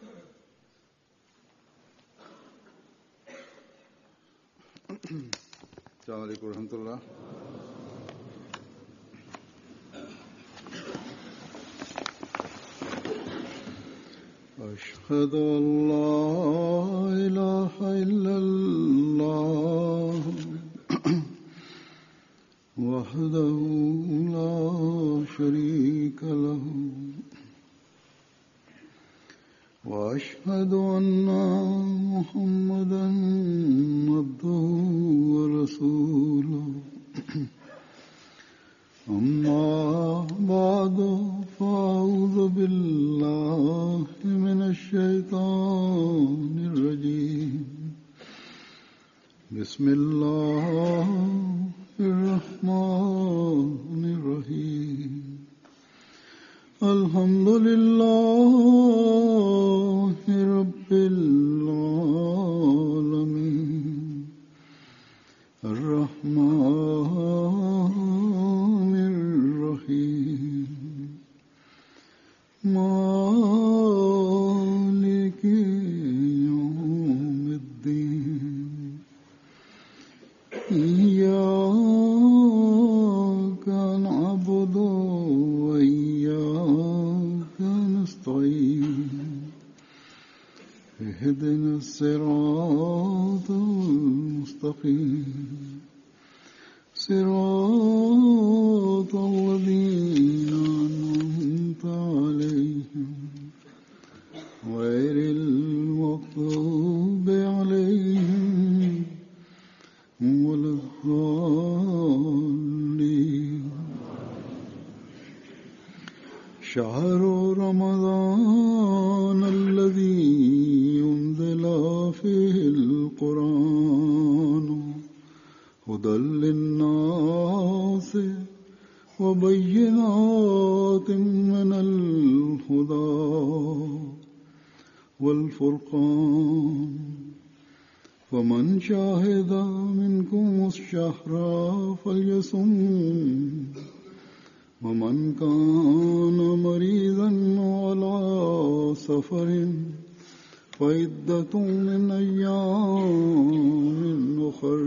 السلام عليكم ورحمة الله أشهد أن لا إله إلا الله وحده لا شريك له وأشهد أن محمدا عبده ورسوله أما بعد فأعوذ بالله من الشيطان الرجيم بسم الله الرحمن الرحيم الحمد لله رب العالمين الرحمن الرحيم مالك يوم الدين إياك نعبد وإياك نستعين اهدنا الصراط المستقيم صراط الذين أنعمت عليهم غير المغضوب عليهم ولا الضالين شهر رمضان الذي ينزل فيه القرآن هدى للناس وبينات من الهدى والفرقان فمن شاهد منكم الشهر فليصم ومن كان مريضا على سفر فعدة من أيام أخر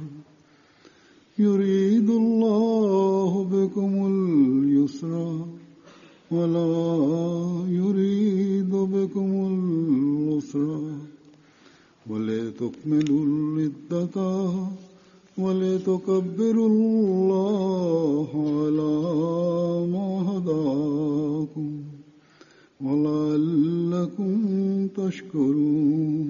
يريد الله بكم اليسر ولا يريد بكم العسر ولتكملوا العدة ولتكبروا الله على ما هداكم ولعلكم تشكرون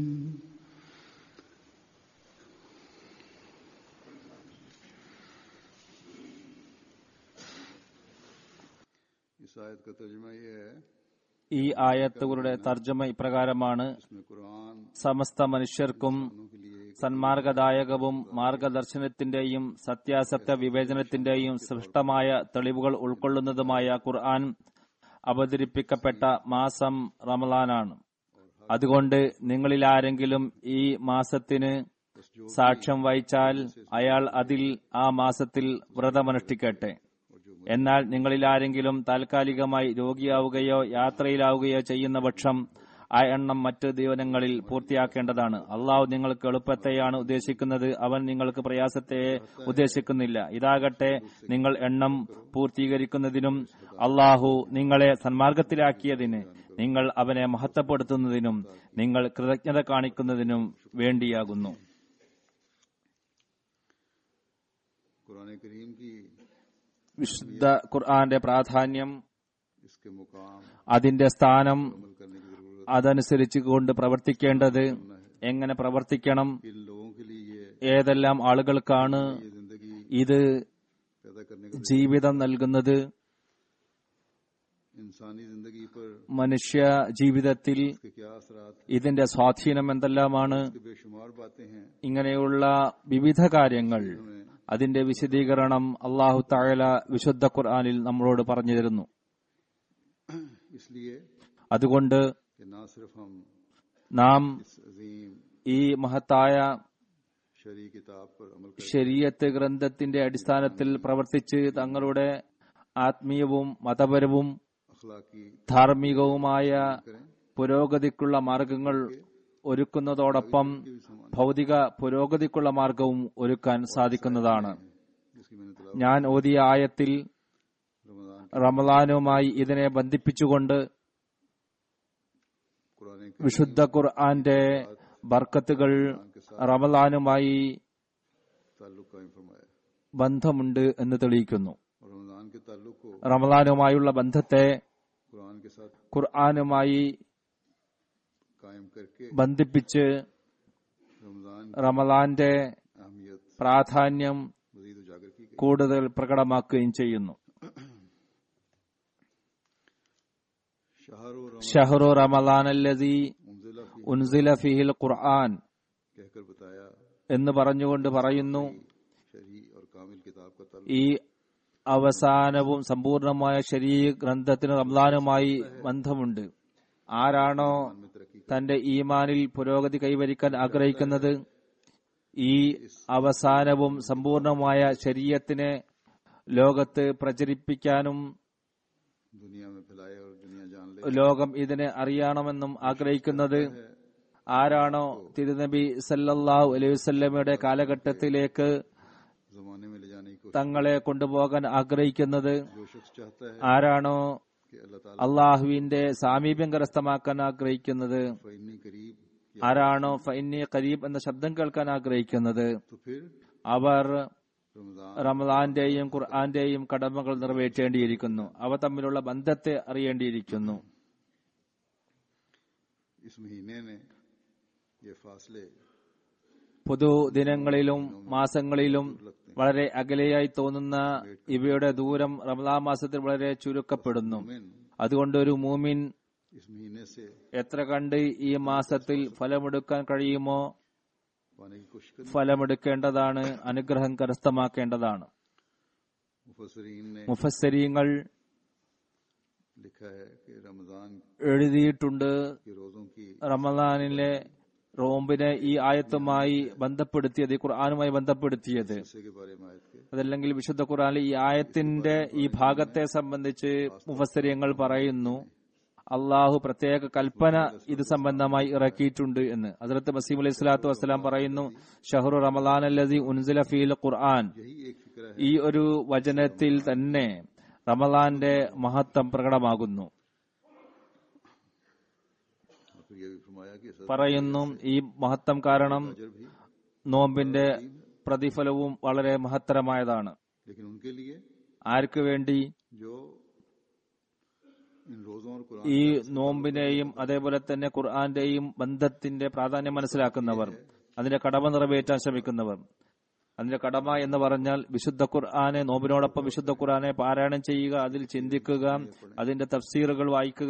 इस आयत का तर्जमा ये है ഈ ആയത്തുകളുടെ തർജ്ജമ ഇപ്രകാരമാണ് इसमें कुरान സമസ്ത മനുഷ്യർക്കും के लिए സന്മാർഗദായകവും മാർഗദർശനത്തിന്റെയും സത്യാസത്യ വിവേചനത്തിന്റെയും സ്പഷ്ടമായ തെളിവുകൾ ഉൾക്കൊള്ളുന്നതുമായ ഖുർആൻ അവതരിപ്പിക്കപ്പെട്ട മാസം റമലാനാണ് അതുകൊണ്ട് നിങ്ങളിൽ ആരെങ്കിലും ഈ മാസത്തിന് സാക്ഷ്യം വഹിച്ചാൽ അയാൾ അതിൽ ആ മാസത്തിൽ വ്രതമനുഷ്ഠിക്കട്ടെ എന്നാൽ നിങ്ങളിൽ ആരെങ്കിലും താൽക്കാലികമായി രോഗിയാവുകയോ യാത്രയിലാവുകയോ ചെയ്യുന്ന പക്ഷം ആ എണ്ണം മറ്റ് ദിവനങ്ങളിൽ പൂർത്തിയാക്കേണ്ടതാണ് അള്ളാഹു നിങ്ങൾക്ക് എളുപ്പത്തെയാണ് ഉദ്ദേശിക്കുന്നത് അവൻ നിങ്ങൾക്ക് പ്രയാസത്തെ ഉദ്ദേശിക്കുന്നില്ല ഇതാകട്ടെ നിങ്ങൾ എണ്ണം പൂർത്തീകരിക്കുന്നതിനും അള്ളാഹു നിങ്ങളെ സന്മാർഗത്തിലാക്കിയതിന് നിങ്ങൾ അവനെ മഹത്വപ്പെടുത്തുന്നതിനും നിങ്ങൾ കൃതജ്ഞത കാണിക്കുന്നതിനും വേണ്ടിയാകുന്നു कुरान करीम की വിശുദ്ധ ഖുർആന്റെ പ്രാധാന്യം इसके मुकाम അതിന്റെ സ്ഥാനം अमल करने की जरूरत അതനുസരിച്ച് കൊണ്ട് പ്രവർത്തിക്കേണ്ടത് എങ്ങനെ പ്രവർത്തിക്കണം इन लोगों के लिए ये ഏതെല്ലാം ആളുകൾക്കാണ് ये जिंदगी ഇത് पैदा करने का ജീവിതം നൽകുന്നത് इंसानी जिंदगी पर മനുഷ്യ ജീവിതത്തിൽ इसके क्या असरात ഇതിന്റെ സ്വാധീനം എന്തെല്ലാമാണ് के बेशुमार बातें हैं ഇങ്ങനെയുള്ള വിവിധ കാര്യങ്ങൾ അതിന്റെ വിശദീകരണം അള്ളാഹു താഴല വിശുദ്ധ ഖുർആാനിൽ നമ്മളോട് പറഞ്ഞു തരുന്നു इसलिए അതുകൊണ്ട് कि ना सिर्फ हम നാം इस अजीम ഈ മഹത്തായ शरी किताब पर अमल करें ശരീയത്ത് ഗ്രന്ഥത്തിന്റെ അടിസ്ഥാനത്തിൽ പ്രവർത്തിച്ച് തങ്ങളുടെ ആത്മീയവും മതപരവും अखलाकी ധാർമ്മികവുമായ करें പുരോഗതിക്കുള്ള മാർഗങ്ങൾ ഒരുക്കുന്നതോടൊപ്പം के भी समान ഭൗതിക പുരോഗതിക്കുള്ള മാർഗവും ഒരുക്കാൻ സാധിക്കുന്നതാണ് जिसकी मैंने तलाव ഞാൻ ഓതിയ ആയത്തിൽ रमजान റമലാനുമായി ഇതിനെ ബന്ധിപ്പിച്ചുകൊണ്ട് कुरान के വിശുദ്ധ ഖുർആന്റെ ബർക്കത്തുകൾ റമലാനുമായി ताल्लुक कायम फरमाया ബന്ധമുണ്ട് എന്ന് തെളിയിക്കുന്നു और रमजान के ताल्लुक को റമലാനുമായുള്ള ബന്ധത്തെ कुरान के साथ ഖുർആനുമായി कायम करके ബന്ധിപ്പിച്ച് रमजान റമലാന്റെ की अहमियत പ്രാധാന്യം मजीद उजागर की गई കൂടുതൽ പ്രകടമാക്കുകയും ചെയ്യുന്നു शहर और ഷഹറു റമലാനല്ലതി मुंजिला फी ഉൻസില ഫിഹിൽ ഖുർആൻ कहकर बताया എന്ന് പറഞ്ഞുകൊണ്ട് പറയുന്നു शरी और कामिल किताब का ताल्लुक ഈ അവസാനവും സമ്പൂർണമായ ശരീ ഗ്രന്ഥത്തിന് റംലാനുമായി ബന്ധമുണ്ട് ആരാണോ में तरक्की തന്റെ ഈമാനിൽ പുരോഗതി കൈവരിക്കാൻ ആഗ്രഹിക്കുന്നത് ഈ അവസാനവും സമ്പൂർണമായ ശരീരത്തിനെ ലോകത്ത് പ്രചരിപ്പിക്കാനും दुनिया में फैलाए और दुनिया जान ले ലോകം ഇതിനെ അറിയണമെന്നും ആഗ്രഹിക്കുന്നത് ആരാണോ തിരുനബി സല്ലല്ലാഹു അലൈഹി വസല്ലമയുടെ കാലഘട്ടത്തിലേക്ക് जमाने में ले जाने की कोशिश തങ്ങളെ കൊണ്ടുപോകാൻ ആഗ്രഹിക്കുന്നത് जो शख्स चाहता है ആരാണോ कि अल्लाह ताला അള്ളാഹുവിന്റെ സാമീപ്യം കരസ്ഥമാക്കാൻ ആഗ്രഹിക്കുന്നത് फैनी करीब ആരാണോ ഫൈനി കരീബ് എന്ന ശബ്ദം കേൾക്കാൻ ആഗ്രഹിക്കുന്നത് तो फिर അവർ रमजान റമലാന്റെയും ഖുർആന്റെയും കടമകൾ നിറവേറ്റേണ്ടിയിരിക്കുന്നു അവ തമ്മിലുള്ള ബന്ധത്തെ അറിയേണ്ടിയിരിക്കുന്നു इस महीने ने ये फासले പൊതുദിനങ്ങളിലും മാസങ്ങളിലും വളരെ അകലെയായി തോന്നുന്ന ഇവയുടെ ദൂരം റമലാ മാസത്തിൽ വളരെ ചുരുക്കപ്പെടുന്നു मोमिन അതുകൊണ്ട് ഒരു മൂമിൻ इस महीने से എത്ര കണ്ട് ഈ മാസത്തിൽ ഫലമെടുക്കാൻ കഴിയുമോ पाने की कोशिश करें ഫലമെടുക്കേണ്ടതാണ് അനുഗ്രഹം കരസ്ഥമാക്കേണ്ടതാണ് मुफसरीन ने മുഫസ്സരീങ്ങൾ लिखा है कि रमजान എഴുതിയിട്ടുണ്ട് के रोजों की റമദാനിലെ റോമ്പിനെ ഈ ആയത്തുമായി ബന്ധപ്പെടുത്തിയത് ഈ ഖുർആാനുമായി ബന്ധപ്പെടുത്തിയത് हिस्से के बारे में आयत के അതല്ലെങ്കിൽ വിശുദ്ധ ഖുർആനിൽ ഈ ആയത്തിന്റെ ഈ ഭാഗത്തെ സംബന്ധിച്ച് മുഫസ്സരിയങ്ങൾ പറയുന്നു അള്ളാഹു പ്രത്യേക കൽപ്പന ഇത് സംബന്ധമായി ഇറക്കിയിട്ടുണ്ട് എന്ന് അതിർത്ത് മസീം അലൈഹി സ്വലാത്തു വസ്സലാം പറയുന്നു ഷഹറു റമലാൻ അല്ലതി ഉൻസില ഫീൽ ഖുർആൻ यही एक फिक्र है ഈ ഒരു വചനത്തിൽ തന്നെ റമലാന്റെ മഹത്വം പ്രകടമാകുന്നു और फिर ये भी फरमाया कि सर പറയുന്നു ഈ മഹത്വം കാരണം अजर भी നോമ്പിന്റെ പ്രതിഫലവും വളരെ മഹത്തരമായതാണ് लेकिन उनके लिए ആർക്ക് വേണ്ടി जो इन रोजों और कुरान ഈ നോമ്പിനെയും അതേപോലെ തന്നെ ഖുർആന്റെയും ബന്ധത്തിന്റെ പ്രാധാന്യം മനസ്സിലാക്കുന്നവർ അതിന്റെ കടമ നിറവേറ്റാൻ ശ്രമിക്കുന്നവർ അതിന്റെ കടമ എന്ന് പറഞ്ഞാൽ വിശുദ്ധ ഖുർആനെ നോമ്പിനോടൊപ്പം വിശുദ്ധ ഖുർആനെ പാരായണം ചെയ്യുക അതിൽ ചിന്തിക്കുക അതിന്റെ തഫ്സീറുകൾ വായിക്കുക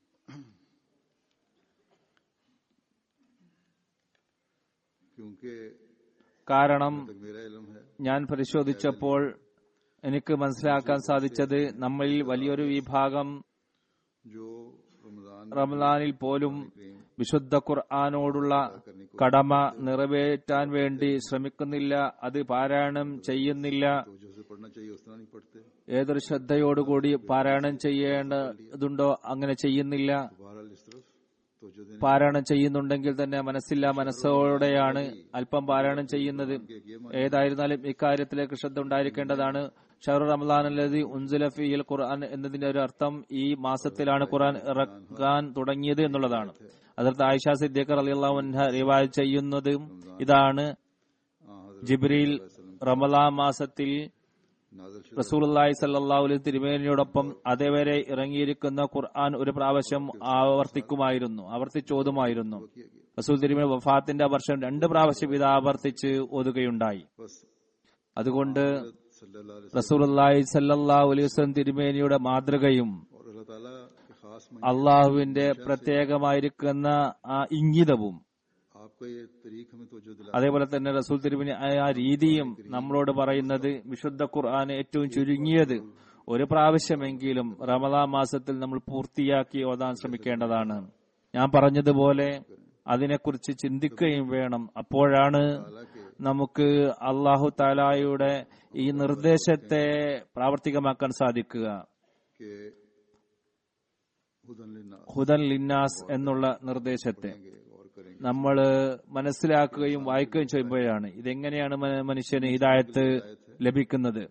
क्योंकि കാരണം तक मेरा इल्म है ഞാൻ പരിശോധിച്ചപ്പോൾ എനിക്ക് മനസ്സിലാക്കാൻ സാധിച്ചത് നമ്മളിൽ വലിയൊരു വിഭാഗം जो रमजान റമദാനിൽ പോലും വിശുദ്ധ ഖുർആാനോടുള്ള കടമ നിറവേറ്റാൻ വേണ്ടി ശ്രമിക്കുന്നില്ല അത് പാരായണം ചെയ്യുന്നില്ല तो जैसे पढ़ना चाहिए उस तरह नहीं पढ़ते ഏതൊരു ശ്രദ്ധയോടുകൂടി പാരായണം ചെയ്യേണ്ടതുണ്ടോ അങ്ങനെ ചെയ്യുന്നില്ല बहरहाल इस तरफ तो जो दिन പാരായണം ചെയ്യുന്നുണ്ടെങ്കിൽ തന്നെ മനസ്സില്ല മനസ്സോടെയാണ് അല്പം പാരായണം ചെയ്യുന്നത് ഏതായിരുന്നാലും ഇക്കാര്യത്തിലേക്ക് ശ്രദ്ധ ഉണ്ടായിരിക്കേണ്ടതാണ് ഷഹറു റമലാൻ അല്ലതി ഉൻസുല ഫിയിൽ ഖുർആൻ എന്നതിന്റെ ഒരു അർത്ഥം ഈ മാസത്തിലാണ് ഖുർആൻ ഇറക്കാൻ തുടങ്ങിയത് എന്നുള്ളതാണ് അതിർത്ത് ആയിഷ സിദ്ദീഖർ അലിയല്ലാഹു അൻഹ റിവായ് ചെയ്യുന്നതും ഇതാണ് हाँ, हजरत ജിബ്രീൽ റമലാൻ മാസത്തിൽ नाजल शुदा റസൂലുള്ളാഹി സല്ലല്ലാഹു അലൈഹി തിരുമേനിയോടൊപ്പം അതേവരെ ഇറങ്ങിയിരിക്കുന്ന ഖുർആൻ ഒരു പ്രാവശ്യം ആവർത്തിക്കുമായിരുന്നു ആവർത്തിച്ചോതുമായിരുന്നു किया गया റസൂൽ തിരുമേനി വഫാത്തിന്റെ വർഷം രണ്ട് പ്രാവശ്യം ഇത് ആവർത്തിച്ച് ഓതുകയുണ്ടായി बस അതുകൊണ്ട് सल्लल्लाहु अलैहि റസൂലുള്ളാഹി സല്ലല്ലാഹു അലൈഹി വസല്ലം തിരുമേനിയുടെ മാതൃകയും वसल्लम और अल्लाह ताला के खास महीने അള്ളാഹുവിന്റെ പ്രത്യേകമായിരിക്കുന്ന ആ ഇംഗിതവും आपका ये तरीक हमें तो जो दिला അതേപോലെ തന്നെ റസൂൽ തിരുമേനി ആ രീതിയും നമ്മളോട് പറയുന്നത് വിശുദ്ധ ഖുർആൻ ഏറ്റവും ചുരുങ്ങിയത് ഒരു പ്രാവശ്യമെങ്കിലും റമദാ മാസത്തിൽ നമ്മൾ പൂർത്തിയാക്കി ഓതാൻ ശ്രമിക്കേണ്ടതാണ് ഞാൻ പറഞ്ഞതുപോലെ അതിനെക്കുറിച്ച് ചിന്തിക്കുകയും വേണം അപ്പോഴാണ് നമുക്ക് അള്ളാഹു താലായുടെ ഈ നിർദ്ദേശത്തെ പ്രാവർത്തികമാക്കാൻ സാധിക്കുക कि हुदन लिन्नास ഹുദൻ ലിന്നാസ് എന്നുള്ള നിർദ്ദേശത്തെ करेंगे और करेंगे നമ്മൾ മനസ്സിലാക്കുകയും വായിക്കുകയും ചെയ്യുമ്പോഴാണ് ഇതെങ്ങനെയാണ് മ- മനുഷ്യന് ഹിദായത്ത് ലഭിക്കുന്നത്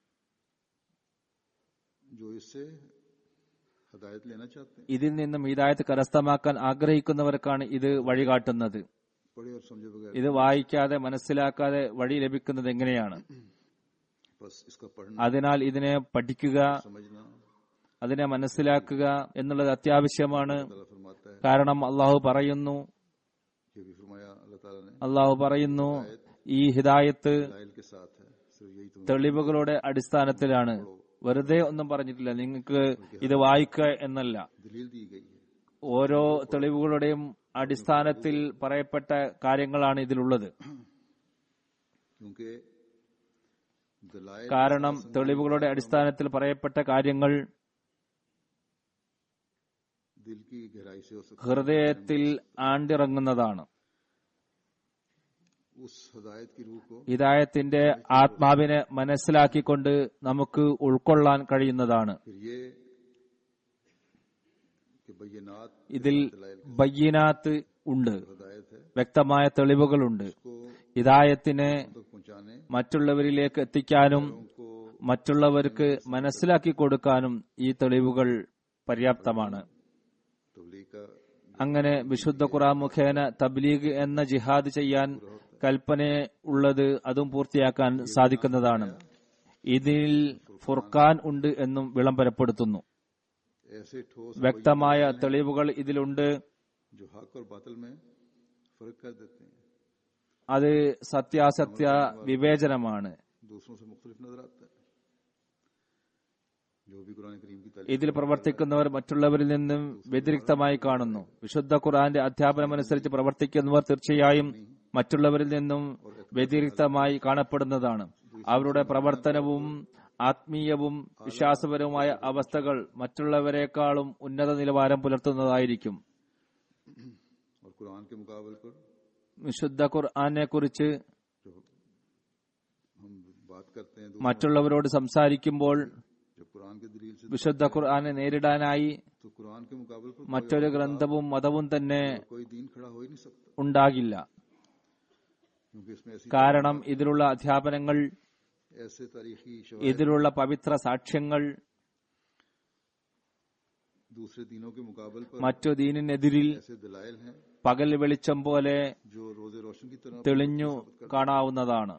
जो इससे हदायत लेना चाहते हैं ഇതിൽ നിന്നും ഹിദായത്ത് കരസ്ഥമാക്കാൻ ആഗ്രഹിക്കുന്നവർക്കാണ് ഇത് വഴികാട്ടുന്നത് पढ़े और समझे बगैर ഇത് വായിക്കാതെ മനസ്സിലാക്കാതെ വഴി ലഭിക്കുന്നത് എങ്ങനെയാണ് बस इसका पढ़ना അതിനാൽ ഇതിനെ പഠിക്കുക समझना അതിനെ മനസ്സിലാക്കുക എന്നുള്ളത് അത്യാവശ്യമാണ് ताला फरमाता है കാരണം അള്ളാഹു പറയുന്നു ये भी फरमाया अल्लाह ताला ने അള്ളാഹു പറയുന്നു ഈ ഹിദായത്ത് लाइल के साथ है सिर्फ यही तुम തെളിവുകളുടെ അടിസ്ഥാനത്തിലാണ് വെറുതെ ഒന്നും പറഞ്ഞിട്ടില്ല നിങ്ങൾക്ക് ഇത് വായിക്കുക എന്നല്ല दलील दी गई है ഓരോ തെളിവുകളുടെയും അടിസ്ഥാനത്തിൽ പറയപ്പെട്ട കാര്യങ്ങളാണ് ഇതിലുള്ളത് क्योंकि दलाइल കാരണം തെളിവുകളുടെ അടിസ്ഥാനത്തിൽ പറയപ്പെട്ട കാര്യങ്ങൾ दिल की गहराई से हो सकता ഹൃദയത്തിൽ ആണ്ടിറങ്ങുന്നതാണ് है उस हदायत की रूह को ഹിദായത്തിന്റെ ആത്മാവിനെ മനസ്സിലാക്കിക്കൊണ്ട് നമുക്ക് ഉൾക്കൊള്ളാൻ കഴിയുന്നതാണ് फिर ये कि बैनात ഇതിൽ ബയ്യനാത്ത് ഉണ്ട് हदायत है വ്യക്തമായ തെളിവുകളുണ്ട് को ഹിദായത്തിനെ तक पहुंचाने മറ്റുള്ളവരിലേക്ക് എത്തിക്കാനും उनको മറ്റുള്ളവർക്ക് മനസ്സിലാക്കി കൊടുക്കാനും ഈ തെളിവുകൾ പര്യാപ്തമാണ് तबलीग का അങ്ങനെ വിശുദ്ധ ഖുറാൻ മുഖേന തബ്ലീഗ് എന്ന ജിഹാദ് ചെയ്യാൻ കൽപ്പന ഉള്ളത് അതും പൂർത്തിയാക്കാൻ സാധിക്കുന്നതാണ് ഇതിൽ ഫുർഖാൻ ഉണ്ട് എന്നും വിളംബരപ്പെടുത്തുന്നു ऐसे ठोस വ്യക്തമായ തെളിവുകൾ ഇതിലുണ്ട് जो हक और बातिल में फर्क कर देते हैं അത് സത്യാസത്യ വിവേചനമാണ് दूसरों से मुख्तलिफ नजर आता है जो भी कुरान करीम की तालीम ഇതിൽ പ്രവർത്തിക്കുന്നവർ മറ്റുള്ളവരിൽ നിന്നും വ്യതിരിക്തമായി കാണുന്നു വിശുദ്ധ ഖുറാന്റെ അധ്യാപനമനുസരിച്ച് പ്രവർത്തിക്കുന്നവർ തീർച്ചയായും മറ്റുള്ളവരിൽ നിന്നും വ്യതിരിക്തമായി കാണപ്പെടുന്നതാണ് അവരുടെ പ്രവർത്തനവും ആത്മീയവും വിശ്വാസപരവുമായ അവസ്ഥകൾ മറ്റുള്ളവരെക്കാളും ഉന്നത നിലവാരം പുലർത്തുന്നതായിരിക്കും और कुरान के मुकाबले पर വിശുദ്ധ ഖുർആനെ കുറിച്ച് जो हम बात करते हैं മറ്റുള്ളവരോട് സംസാരിക്കുമ്പോൾ जब कुरान के दलील से വിശുദ്ധ ഖുർആനെ നേരിടാനായി तो कुरान के मुकाबले पर മറ്റൊരു ഗ്രന്ഥവും മതവും തന്നെ कोई दीन खड़ा हो ही नहीं सकता ഉണ്ടാകില്ല क्योंकि इसमें ऐसी കാരണം ഇതിലുള്ള അധ്യാപനങ്ങൾ ऐसे तारीखी ഇതിലുള്ള പവിത്ര സാക്ഷ്യങ്ങൾ दूसरे दीनों के मुकाबले पर മറ്റു ദീനിനെതിരിൽ ऐसे दलाइल हैं പകൽ വെളിച്ചം പോലെ जो रोजे रोशन की तरह തെളിഞ്ഞു കാണാവുന്നതാണ്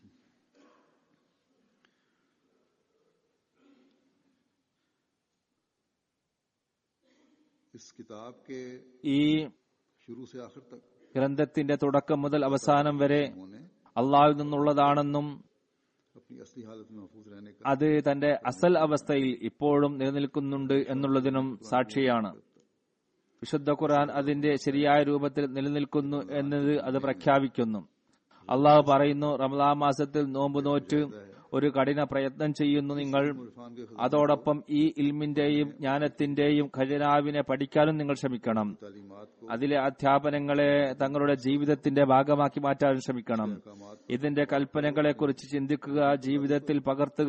इस किताब के ഈ शुरू से आखिर तक ഗ്രന്ഥത്തിന്റെ തുടക്കം മുതൽ അവസാനം വരെ उन्होंने അള്ളാഹുവിൽ നിന്നുള്ളതാണെന്നും अपनी असली हालत में महफूज रहने का അത് തന്റെ അസൽ അവസ്ഥയിൽ ഇപ്പോഴും നിലനിൽക്കുന്നുണ്ട് എന്നുള്ളതിനും സാക്ഷിയാണ് വിശുദ്ധ ഖുർആൻ അതിന്റെ ശരിയായ രൂപത്തിൽ നിലനിൽക്കുന്നു എന്നത് അത് പ്രഖ്യാപിക്കുന്നു അള്ളാഹു പറയുന്നു റമദാ മാസത്തിൽ നോമ്പ് നോറ്റ് ഒരു കഠിന പ്രയത്നം ചെയ്യുന്നു നിങ്ങൾ इरफान के അതോടൊപ്പം ഈ ഇൽമിന്റെയും ജ്ഞാനത്തിന്റെയും ഖജനാവിനെ പഠിക്കാനും നിങ്ങൾ ശ്രമിക്കണം तालीमत को അതിലെ അധ്യാപനങ്ങളെ തങ്ങളുടെ ജീവിതത്തിന്റെ ഭാഗമാക്കി മാറ്റാൻ ശ്രമിക്കണം अहकामात ഇതിന്റെ കൽപ്പനകളെ കുറിച്ച് ചിന്തിക്കുക ജീവിതത്തിൽ പകർത്തുക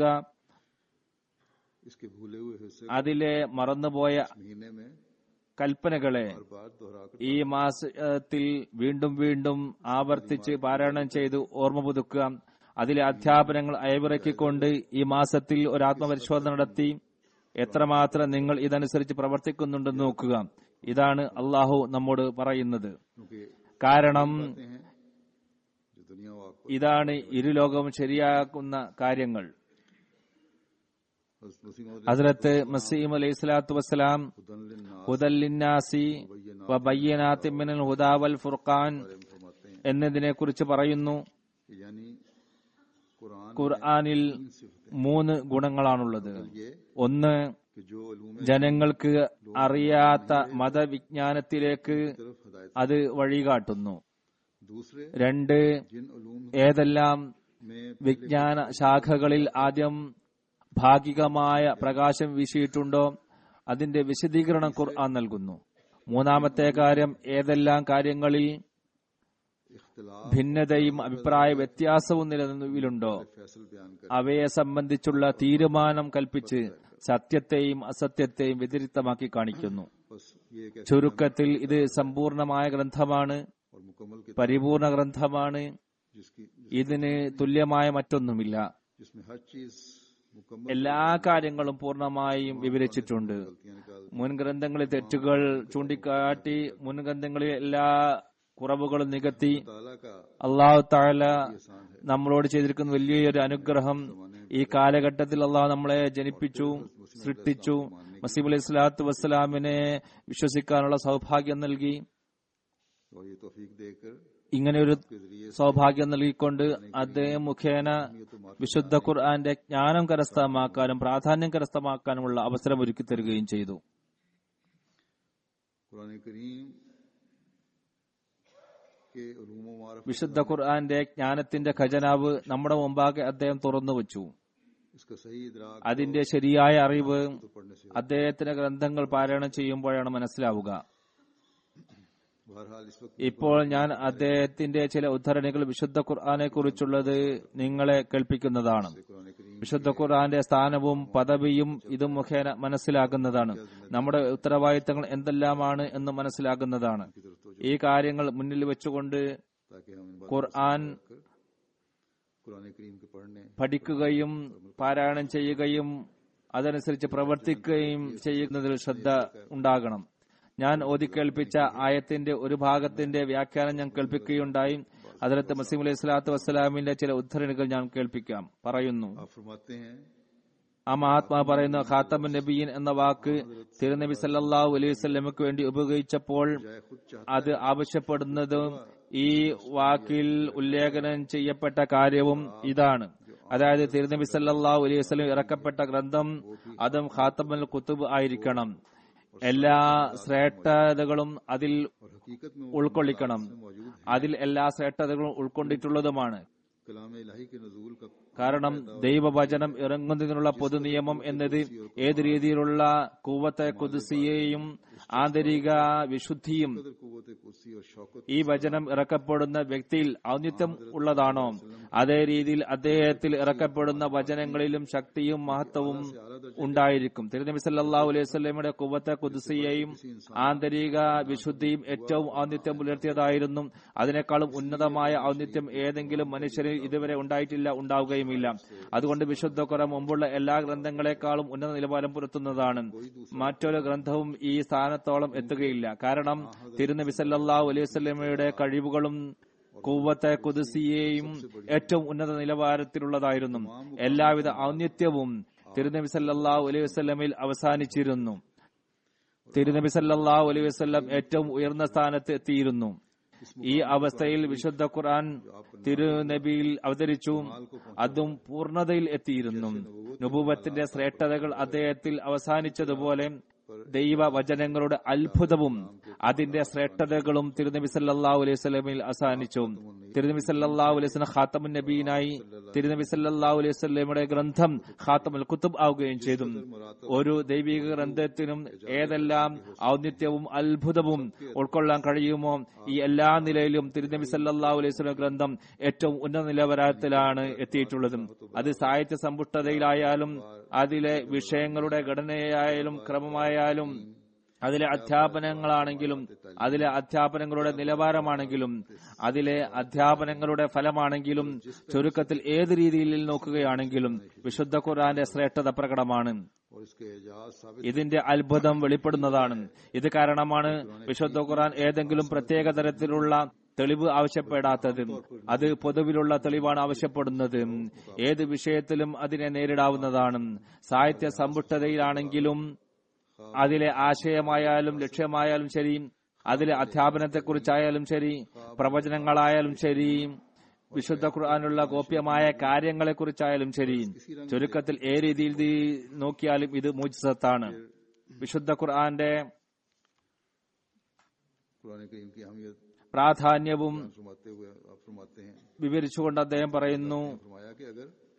इसके भूले हुए हिस्से അതിലെ മറന്നുപോയ महीने में കൽപ്പനകളെ हर बार दोहराकर ഈ മാസത്തിൽ വീണ്ടും വീണ്ടും ആവർത്തിച്ച് പാരായണം ചെയ്ത് ഓർമ്മ പുതുക്കുക അതിലെ അധ്യാപനങ്ങൾ അയവിറക്കിക്കൊണ്ട് ഈ മാസത്തിൽ ഒരു ആത്മപരിശോധന നടത്തി എത്രമാത്രം നിങ്ങൾ ഇതനുസരിച്ച് പ്രവർത്തിക്കുന്നുണ്ടെന്ന് നോക്കുക ഇതാണ് അള്ളാഹു നമ്മോട് പറയുന്നത് क्योंकि കാരണം बातें हैं जो दुनिया व आखिरत ഇതാണ് ഇരുലോകവും ശരിയാക്കുന്ന കാര്യങ്ങൾ हज़रत मसीह मौद ഹസ്രത്ത് മസീം അലൈഹി സ്വലാത്തു വസ്സലാം हुदन लिन्नास ഹുദല്ലിന്നാസി വബയ്യനാത്തി മിനൽ ഹുദാ വൽ ഫുർഖാൻ बारे में फरमाते हैं എന്നതിനെ കുറിച്ച് പറയുന്നു कि यानी कुरान ഖുർആനിൽ तीन सिफतें മൂന്ന് ഗുണങ്ങളാണുള്ളത് ये ഒന്ന് कि जो उलूम ജനങ്ങൾക്ക് അറിയാത്ത മതവിജ്ഞാനത്തിലേക്ക് तरफ हदायत അത് വഴികാട്ടുന്നു दूसरे രണ്ട് जिन उलूम ഏതെല്ലാം में വിജ്ഞാന ശാഖകളിൽ ആദ്യം ഭാഗികമായ പ്രകാശം വീശിയിട്ടുണ്ടോ അതിന്റെ വിശദീകരണം ഖുർആൻ നൽകുന്നു മൂന്നാമത്തെ കാര്യം ഏതെല്ലാം കാര്യങ്ങളിൽ इख्तलाफ ഭിന്നതയും അഭിപ്രായ വ്യത്യാസവും നിലനിൽവിലുണ്ടോ फैसल बयान कर അവയെ സംബന്ധിച്ചുള്ള തീരുമാനം കൽപ്പിച്ച് സത്യത്തെയും അസത്യത്തെയും വ്യതിരിക്തമാക്കി കാണിക്കുന്നു बस ये एक ऐसा ചുരുക്കത്തിൽ ഇത് സമ്പൂർണമായ ഗ്രന്ഥമാണ് और मुकम्मल किताब പരിപൂർണ ഗ്രന്ഥമാണ് जिसकी ഇതിന് തുല്യമായ മറ്റൊന്നുമില്ല जिसमें हर चीज मुकम्मल എല്ലാ കാര്യങ്ങളും പൂർണ്ണമായും വിവരിച്ചിട്ടുണ്ട് गलतियां निकाल മുൻ ഗ്രന്ഥങ്ങളിൽ തെറ്റുകൾ ചൂണ്ടിക്കാട്ടി മുൻ ഗ്രന്ഥങ്ങളിൽ എല്ലാ കുറവുകളും നികത്തി ताला का അള്ളാഹു താല एहसान है നമ്മളോട് ചെയ്തിരിക്കുന്ന വലിയൊരു അനുഗ്രഹം ഈ കാലഘട്ടത്തിൽ അള്ളാഹു നമ്മളെ ജനിപ്പിച്ചു സൃഷ്ടിച്ചു മസീബ് അലൈഹി സ്വലാത്തു വസ്സലാമിനെ വിശ്വസിക്കാനുള്ള സൗഭാഗ്യം നൽകി और ये तौफीक देकर ഇങ്ങനെ ഒരു के जरिए സൗഭാഗ്യം നൽകിക്കൊണ്ട് അദ്ദേഹം മുഖേന വിശുദ്ധ ഖുർആന്റെ ജ്ഞാനം കരസ്ഥമാക്കാനും പ്രാധാന്യം കരസ്ഥമാക്കാനുമുള്ള അവസരം ഒരുക്കി തരികയും ചെയ്തു कुरान करीम के उलूम व मारफ വിശുദ്ധ ഖുർആന്റെ ജ്ഞാനത്തിന്റെ ഖജനാവ് നമ്മുടെ മുമ്പാകെ അദ്ദേഹം തുറന്നു വച്ചു इसका सही इदराक അതിന്റെ ശരിയായ അറിവ് तो पढ़ने से അദ്ദേഹത്തിന്റെ ഗ്രന്ഥങ്ങൾ പാരായണം ചെയ്യുമ്പോഴാണ് മനസ്സിലാവുക बहरहाल इस वक्त ഇപ്പോൾ ഞാൻ അദ്ദേഹത്തിന്റെ ചില ഉദ്ധരണികൾ വിശുദ്ധ ഖുർആനെ കുറിച്ചുള്ളത് നിങ്ങളെ കേൾപ്പിക്കുന്നതാണ് कुरान करीम വിശുദ്ധ ഖുർആന്റെ സ്ഥാനവും പദവിയും ഇതും മുഖേന മനസ്സിലാകുന്നതാണ് നമ്മുടെ ഉത്തരവാദിത്തങ്ങൾ എന്തെല്ലാമാണ് എന്ന് മനസ്സിലാകുന്നതാണ് की तरफ तो ഈ കാര്യങ്ങൾ മുന്നിൽ വെച്ചുകൊണ്ട് ताकि हम इन बातों ഖുർആൻ को कुरान करीम के पढ़ने പഠിക്കുകയും പാരായണം ചെയ്യുകയും അതനുസരിച്ച് പ്രവർത്തിക്കുകയും ചെയ്യുന്നതിൽ ശ്രദ്ധ ഉണ്ടാകണം ഞാൻ ഓതിക്കേൾപ്പിച്ച ആയത്തിന്റെ ഒരു ഭാഗത്തിന്റെ വ്യാഖ്യാനം ഞാൻ കേൾപ്പിക്കുകയുണ്ടായി അതിലത്ത് മസീം അലൈഹി സ്വലാത്തു വസ്സലാമിന്റെ ചില ഉദ്ധരണികൾ ഞാൻ കേൾപ്പിക്കാം പറയുന്നു आप फरमाते हैं ആ മഹാത്മാ പറയുന്ന ഖാത്തമൻ നബീൻ എന്ന വാക്ക് തിരുനബി സല്ലല്ലാഹു അലൈഹി വസല്ലമയ്ക്ക് വേണ്ടി ഉപയോഗിച്ചപ്പോൾ जाय खुद चाहता അത് ആവശ്യപ്പെടുന്നതും ഈ വാക്കിൽ ഉല്ലേഖനം ചെയ്യപ്പെട്ട കാര്യവും ഇതാണ് അതായത് തിരുനബി സല്ലല്ലാഹു അലൈഹി വസല്ലം ഇറക്കപ്പെട്ട ഗ്രന്ഥം അതും ഖാത്തമുൽ കുത്തുബ് ആയിരിക്കണം എല്ലാ ശ്രേഷ്ഠതകളും അതിൽ और हकीकत में वो ഉൾക്കൊള്ളിക്കണം मौजूद है അതിൽ എല്ലാ ശ്രേഷ്ഠതകളും ഉൾക്കൊണ്ടിട്ടുള്ളതുമാണ് कलाम इलाही के नजूल का കാരണം ദൈവവചനം ഇറങ്ങുന്നതിനുള്ള പൊതു നിയമം എന്നത് ഏത് രീതിയിലുള്ള കൂവത്തെ കുതിസിയെയും ആന്തരിക വിശുദ്ധിയും कदर कुव्वत कुर्सी और शौकत ഈ വചനം ഇറക്കപ്പെടുന്ന വ്യക്തിയിൽ ഔന്നിത്യം ഉള്ളതാണോ അതേ രീതിയിൽ അദ്ദേഹത്തിൽ ഇറക്കപ്പെടുന്ന വചനങ്ങളിലും ശക്തിയും മഹത്വവും ഉണ്ടായിരിക്കും തിരുനബി സല്ലല്ലാഹു അലൈഹി വസല്ലമയുടെ കുവത്തെ കുതിസിയെയും ആന്തരിക വിശുദ്ധിയും ഏറ്റവും ഔന്നിത്യം പുലർത്തിയതായിരുന്നു അതിനേക്കാളും ഉന്നതമായ ഔന്നിത്യം ഏതെങ്കിലും മനുഷ്യരിൽ ഇതുവരെ ഉണ്ടായിട്ടില്ല ഉണ്ടാവുകയുമില്ല അതുകൊണ്ട് വിശുദ്ധ കുറ മുമ്പുള്ള എല്ലാ ഗ്രന്ഥങ്ങളെക്കാളും ഉന്നത നിലവാരം പുലർത്തുന്നതാണ് മറ്റൊരു ഗ്രന്ഥവും ഈ സ്ഥാനത്തോളം എത്തുകയില്ല കാരണം തിരുനബി സല്ലല്ലാഹു അലൈഹി വസല്ലമയുടെ കഴിവുകളും കൂവത്തെ കുതിസിയെയും ഏറ്റവും ഉന്നത നിലവാരത്തിലുള്ളതായിരുന്നു എല്ലാവിധ ഔന്നിത്യവും തിരുനബി സല്ലല്ലാഹു അലൈഹി വസല്ലമയിൽ അവസാനിച്ചിരുന്നു തിരുനബി സല്ലല്ലാഹു അലൈഹി വസല്ലം ഏറ്റവും ഉയർന്ന സ്ഥാനത്ത് എത്തിയിരുന്നു ഈ അവസ്ഥയിൽ വിശുദ്ധ ഖുർആൻ തിരുനബിയിൽ അവതരിച്ചു അതും പൂർണ്ണതയിൽ എത്തിയിരുന്നു നുബുവത്തിന്റെ ശ്രേഷ്ഠതകൾ അദ്ദേഹത്തിൽ അവസാനിച്ചതുപോലെ ദൈവ വചനങ്ങളുടെ അത്ഭുതവും അതിന്റെ ശ്രേഷ്ഠതകളും തിരുനബി സല്ലല്ലാഹു അലൈഹി വസല്ലമയിൽ അവസാനിച്ചു തിരുനബി സല്ലല്ലാഹു അലൈഹി വസല്ലം ഖാത്തമുൻ നബീനായി തിരുനബി സല്ലല്ലാഹു അലൈഹി വസല്ലമയുടെ ഗ്രന്ഥം ഖാത്തമുൽ കുത്തുബ് ആവുകയും ചെയ്തു ഒരു ദൈവിക ഗ്രന്ഥത്തിനും ഏതെല്ലാം ഔന്നിത്യവും അത്ഭുതവും ഉൾക്കൊള്ളാൻ കഴിയുമോ ഈ എല്ലാ നിലയിലും തിരുനബി സല്ലല്ലാഹു അലൈഹി വസല്ലം ഗ്രന്ഥം ഏറ്റവും ഉന്നത നിലവാരത്തിലാണ് എത്തിയിട്ടുള്ളത് അത് സാഹിത്യ സമ്പുഷ്ടതയിലായാലും അതിലെ വിഷയങ്ങളുടെ ഘടനയായാലും ക്രമമായാലും അതിലെ അധ്യാപനങ്ങളാണെങ്കിലും അതിലെ അധ്യാപനങ്ങളുടെ നിലവാരമാണെങ്കിലും അതിലെ അധ്യാപനങ്ങളുടെ ഫലമാണെങ്കിലും ചുരുക്കത്തിൽ ഏത് രീതിയിൽ നോക്കുകയാണെങ്കിലും വിശുദ്ധ ഖുർആന്റെ ശ്രേഷ്ഠത പ്രകടമാണ് और इसके एजाज साबित ഇതിന്റെ അത്ഭുതം വെളിപ്പെടുന്നതാണ് ഇത് കാരണമാണ് വിശുദ്ധ ഖുർആൻ ഏതെങ്കിലും പ്രത്യേക തരത്തിലുള്ള തെളിവ് ആവശ്യപ്പെടാത്തത് അത് പൊതുവിലുള്ള തെളിവാണ് ആവശ്യപ്പെടുന്നത് ഏത് വിഷയത്തിലും അതിനെ നേരിടാവുന്നതാണ് സാഹിത്യ സമ്പുഷ്ടതയിലാണെങ്കിലും അതിലെ ആശയമായാലും ലക്ഷ്യമായാലും ശരി അതിലെ അധ്യാപനത്തെക്കുറിച്ചായാലും ശരി പ്രവചനങ്ങളായാലും ശരി വിശുദ്ധ ഖുർആാനുള്ള ഗോപ്യമായ കാര്യങ്ങളെക്കുറിച്ചായാലും ശരി ചുരുക്കത്തിൽ ഏ രീതിയിൽ ഇത് നോക്കിയാലും ഇത് മൂജിസത്താണ് വിശുദ്ധ ഖുർആന്റെ कुरान करीम की अहमियत പ്രാധാന്യവും फरमाते हुए आप फरमाते हैं വിവരിച്ചുകൊണ്ട് അദ്ദേഹം പറയുന്നു फरमाया कि अगर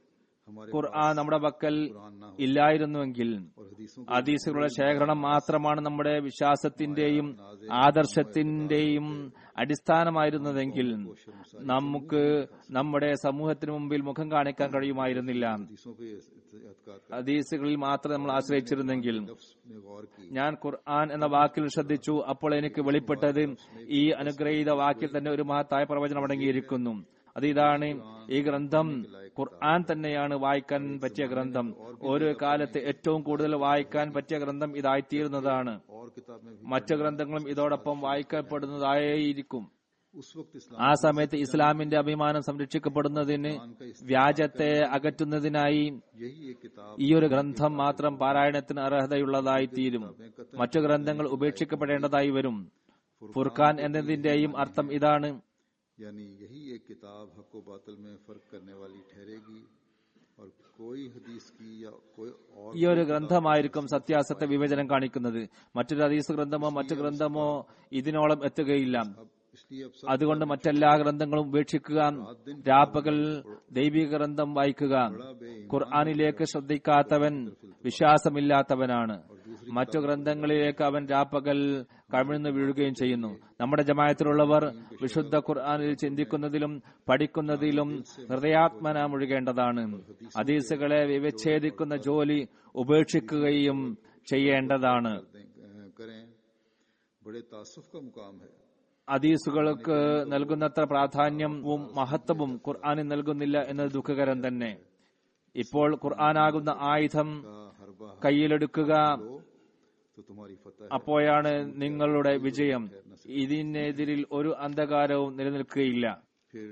हमारे ഖുർആൻ നമ്മുടെ പക്കൽ कुरान ना हो ഇല്ലായിരുന്നുവെങ്കിൽ और हदीसों ഹദീസുകളുടെ ശേഖരണം മാത്രമാണ് നമ്മുടെ വിശ്വാസത്തിന്റെയും ആദർശത്തിന്റെയും അടിസ്ഥാനമായിരുന്നതെങ്കിൽ നമുക്ക് നമ്മുടെ സമൂഹത്തിന് മുമ്പിൽ മുഖം കാണിക്കാൻ കഴിയുമായിരുന്നില്ല हदीसों पे एतकाद कर ഹദീസുകളിൽ മാത്രം നമ്മൾ ആശ്രയിച്ചിരുന്നെങ്കിൽ लफ्ज में गौर की ഞാൻ ഖുർആൻ എന്ന വാക്കിൽ ശ്രദ്ധിച്ചു അപ്പോൾ എനിക്ക് വെളിപ്പെട്ടത് ഈ അനുഗ്രഹീത വാക്കിൽ തന്നെ ഒരു മഹത്തായ പ്രവചനം അടങ്ങിയിരിക്കുന്നു അത് ഇതാണ് ഈ ഗ്രന്ഥം ഖുർആൻ തന്നെയാണ് വായിക്കാൻ പറ്റിയ ഗ്രന്ഥം ഓരോ കാലത്ത് ഏറ്റവും കൂടുതൽ വായിക്കാൻ പറ്റിയ ഗ്രന്ഥം ഇതായിത്തീരുന്നതാണ് और किताब में भी മറ്റു ഗ്രന്ഥങ്ങളും ഇതോടൊപ്പം വായിക്കപ്പെടുന്നതായിരിക്കും उस वक्त इस्लाम ആ സമയത്ത് ഇസ്ലാമിന്റെ അഭിമാനം സംരക്ഷിക്കപ്പെടുന്നതിന് വ്യാജത്തെ അകറ്റുന്നതിനായി यही एक किताब ഈ ഒരു ഗ്രന്ഥം മാത്രം പാരായണത്തിന് അർഹതയുള്ളതായി തീരും മറ്റു ഗ്രന്ഥങ്ങൾ ഉപേക്ഷിക്കപ്പെടേണ്ടതായി വരും ഫുർഖാൻ എന്നതിന്റെയും അർത്ഥം ഇതാണ് यानी यही एक किताब हक व बातल में फर्क करने वाली ठहरेगी और कोई हदीस की या कोई और ഈ ഒരു ഗ്രന്ഥമായിരിക്കും സത്യാസത്യ വിവേചനം കാണിക്കുന്നത് മറ്റൊരു ഹദീസ് ഗ്രന്ഥമോ മറ്റു ഗ്രന്ഥമോ ഇതിനോളം എത്തുകയില്ല अब इसलिए अब सब അതുകൊണ്ട് മറ്റെല്ലാ ഗ്രന്ഥങ്ങളും ഉപേക്ഷിക്കുക രാപ്പകൽ ദൈവിക ഗ്രന്ഥം വായിക്കുക ഖുർആാനിലേക്ക് ശ്രദ്ധിക്കാത്തവൻ വിശ്വാസമില്ലാത്തവനാണ് മറ്റു ഗ്രന്ഥങ്ങളിലേക്ക് അവൻ രാപ്പകൽ കമിഴ്ന്നു വീഴുകയും ചെയ്യുന്നു നമ്മുടെ ജമായത്തിലുള്ളവർ വിശുദ്ധ ഖുർആാനിൽ ചിന്തിക്കുന്നതിലും പഠിക്കുന്നതിലും ഹൃദയാത്മന മുഴുകേണ്ടതാണ് ഹദീസുകളെ വിവച്ഛേദിക്കുന്ന ജോലി ഉപേക്ഷിക്കുകയും ചെയ്യേണ്ടതാണ് दें- करें बड़े तासुफ का मुकाम है ഹദീസുകൾക്ക് നൽകുന്നത്ര പ്രാധാന്യവും മഹത്വവും ഖുർആാനിൽ നൽകുന്നില്ല എന്നത് ദുഃഖകരം തന്നെ ഇപ്പോൾ ഖുർആനാകുന്ന ആയുധം का हरबा കയ്യിലെടുക്കുക हो तो तुम्हारी फतह അപ്പോഴാണ് നിങ്ങളുടെ വിജയം ഇതിനെതിരിൽ ഒരു അന്ധകാരവും നിലനിൽക്കുകയില്ല फिर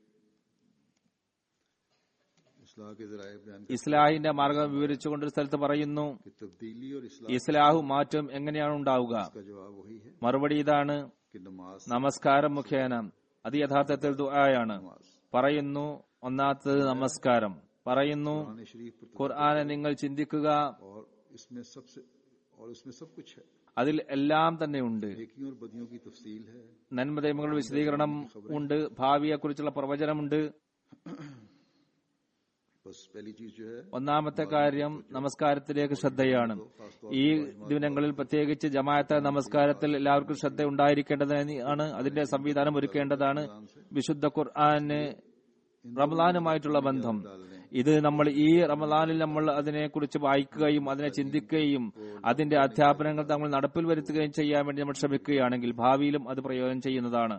इस्लाह के जराए बयान ഇസ്ലാഹിന്റെ മാർഗം വിവരിച്ചുകൊണ്ട് ഒരു സ്ഥലത്ത് പറയുന്നു की तब्दीली और इस्लाह ഇസ്ലാഹും മാറ്റം എങ്ങനെയാണ് ഉണ്ടാവുക का जवाब वही है മറുപടി ഇതാണ് कि नमाज നമസ്കാരം മുഖേന അത് യഥാർത്ഥത്തിൽ ദുആയാണ് नमाज പറയുന്നു ഒന്നാമത്തത് നമസ്കാരം പറയുന്നു कुरान शरीफ पर ഖുർആനെ നിങ്ങൾ ചിന്തിക്കുക और इसमें सबसे और इसमें सब कुछ है അതിൽ എല്ലാം തന്നെ ഉണ്ട് नेकियों और बदियों की तफसील है നന്മതേമകളുടെ വിശദീകരണം ഉണ്ട് ഭാവിയെക്കുറിച്ചുള്ള പ്രവചനമുണ്ട് बस पहली चीज जो है ഒന്നാമത്തെ കാര്യം നമസ്കാരത്തിലേക്ക് ശ്രദ്ധയാണ് ഈ ദിനങ്ങളിൽ പ്രത്യേകിച്ച് ജമാഅത്തെ നമസ്കാരത്തിൽ എല്ലാവർക്കും ശ്രദ്ധ ഉണ്ടായിരിക്കേണ്ടതാണ് അതിന്റെ സംവിധാനം ഒരുക്കേണ്ടതാണ് വിശുദ്ധ ഖുർആന് റമലാനുമായിട്ടുള്ള ബന്ധം ഇത് നമ്മൾ ഈ റമലാനിൽ നമ്മൾ അതിനെക്കുറിച്ച് വായിക്കുകയും അതിനെ ചിന്തിക്കുകയും അതിന്റെ അധ്യാപനങ്ങൾ നമ്മൾ നടപ്പിൽ വരുത്തുകയും ചെയ്യാൻ വേണ്ടി നമ്മൾ ശ്രമിക്കുകയാണെങ്കിൽ ഭാവിയിലും അത് പ്രയോജനം ചെയ്യുന്നതാണ്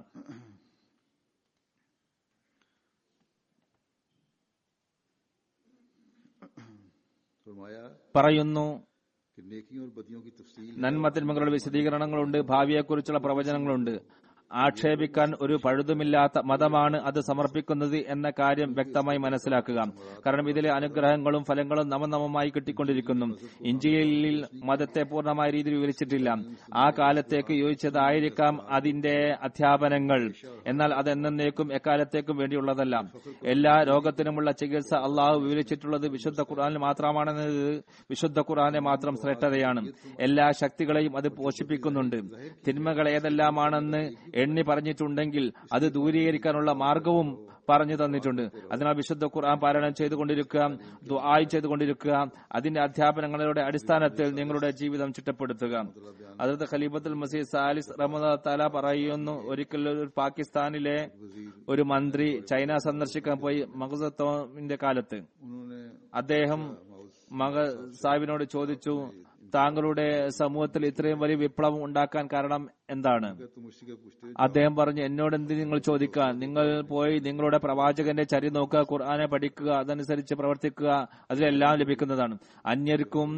फरमाया പറയുന്നു कि नेकियों और बदियों की तफसील നന്മ തിന്മകളുടെ വിശദീകരണങ്ങളുണ്ട് ഭാവിയെക്കുറിച്ചുള്ള പ്രവചനങ്ങളുണ്ട് ആക്ഷേപിക്കാൻ ഒരു പഴുതുമില്ലാത്ത മതമാണ് അത് സമർപ്പിക്കുന്നത് എന്ന കാര്യം വ്യക്തമായി മനസ്സിലാക്കുക കാരണം ഇതിലെ അനുഗ്രഹങ്ങളും ഫലങ്ങളും നവനവമായി കിട്ടിക്കൊണ്ടിരിക്കുന്നു ഇഞ്ചിയിൽ മതത്തെ പൂർണ്ണമായ രീതിയിൽ വിവരിച്ചിട്ടില്ല ആ കാലത്തേക്ക് യോജിച്ചതായിരിക്കാം അതിന്റെ അധ്യാപനങ്ങൾ എന്നാൽ അത് എന്നേക്കും എക്കാലത്തേക്കും വേണ്ടിയുള്ളതല്ല എല്ലാ രോഗത്തിനുമുള്ള ചികിത്സ അള്ളാഹു വിവരിച്ചിട്ടുള്ളത് വിശുദ്ധ ഖുർആനിൽ മാത്രമാണെന്നത് വിശുദ്ധ ഖുർആനെ മാത്രം ശ്രേഷ്ഠതയാണ് എല്ലാ ശക്തികളെയും അത് പോഷിപ്പിക്കുന്നുണ്ട് തിന്മകൾ ഏതെല്ലാമാണെന്ന് എണ്ണി പറഞ്ഞിട്ടുണ്ടെങ്കിൽ അത് ദൂരീകരിക്കാനുള്ള മാർഗവും പറഞ്ഞു തന്നിട്ടുണ്ട് അതിനാൽ വിശുദ്ധ ഖുർആൻ പാരായണം ചെയ്തുകൊണ്ടിരിക്കുക ദുആയ് ചെയ്തുകൊണ്ടിരിക്കുക അതിന്റെ അധ്യാപനങ്ങളുടെ അടിസ്ഥാനത്തിൽ നിങ്ങളുടെ ജീവിതം ചിട്ടപ്പെടുത്തുക അതത് ഖലീഫത്തുൽ മസീദ് സാലിസ് റഹ്മദ താല പറയുന്നു ഒരിക്കൽ ഒരു പാകിസ്ഥാനിലെ ഒരു മന്ത്രി ചൈന സന്ദർശിക്കാൻ പോയി മഹസത്തോമിന്റെ കാലത്ത് उन्होंने അദ്ദേഹം മക സാഹിബിനോട് ചോദിച്ചു താങ്കളുടെ സമൂഹത്തിൽ ഇത്രയും വലിയ വിപ്ലവം ഉണ്ടാക്കാൻ കാരണം എന്താണ് कहा, तुम मुझसे क्या पूछते हो? അദ്ദേഹം പറഞ്ഞു എന്നോട് എന്ത് നിങ്ങൾ ചോദിക്കാൻ നിങ്ങൾ പോയി നിങ്ങളുടെ പ്രവാചകന്റെ ചരി നോക്കുക ഖുർആനെ പഠിക്കുക അതനുസരിച്ച് പ്രവർത്തിക്കുക അതിലെല്ലാം ലഭിക്കുന്നതാണ് അന്യർക്കും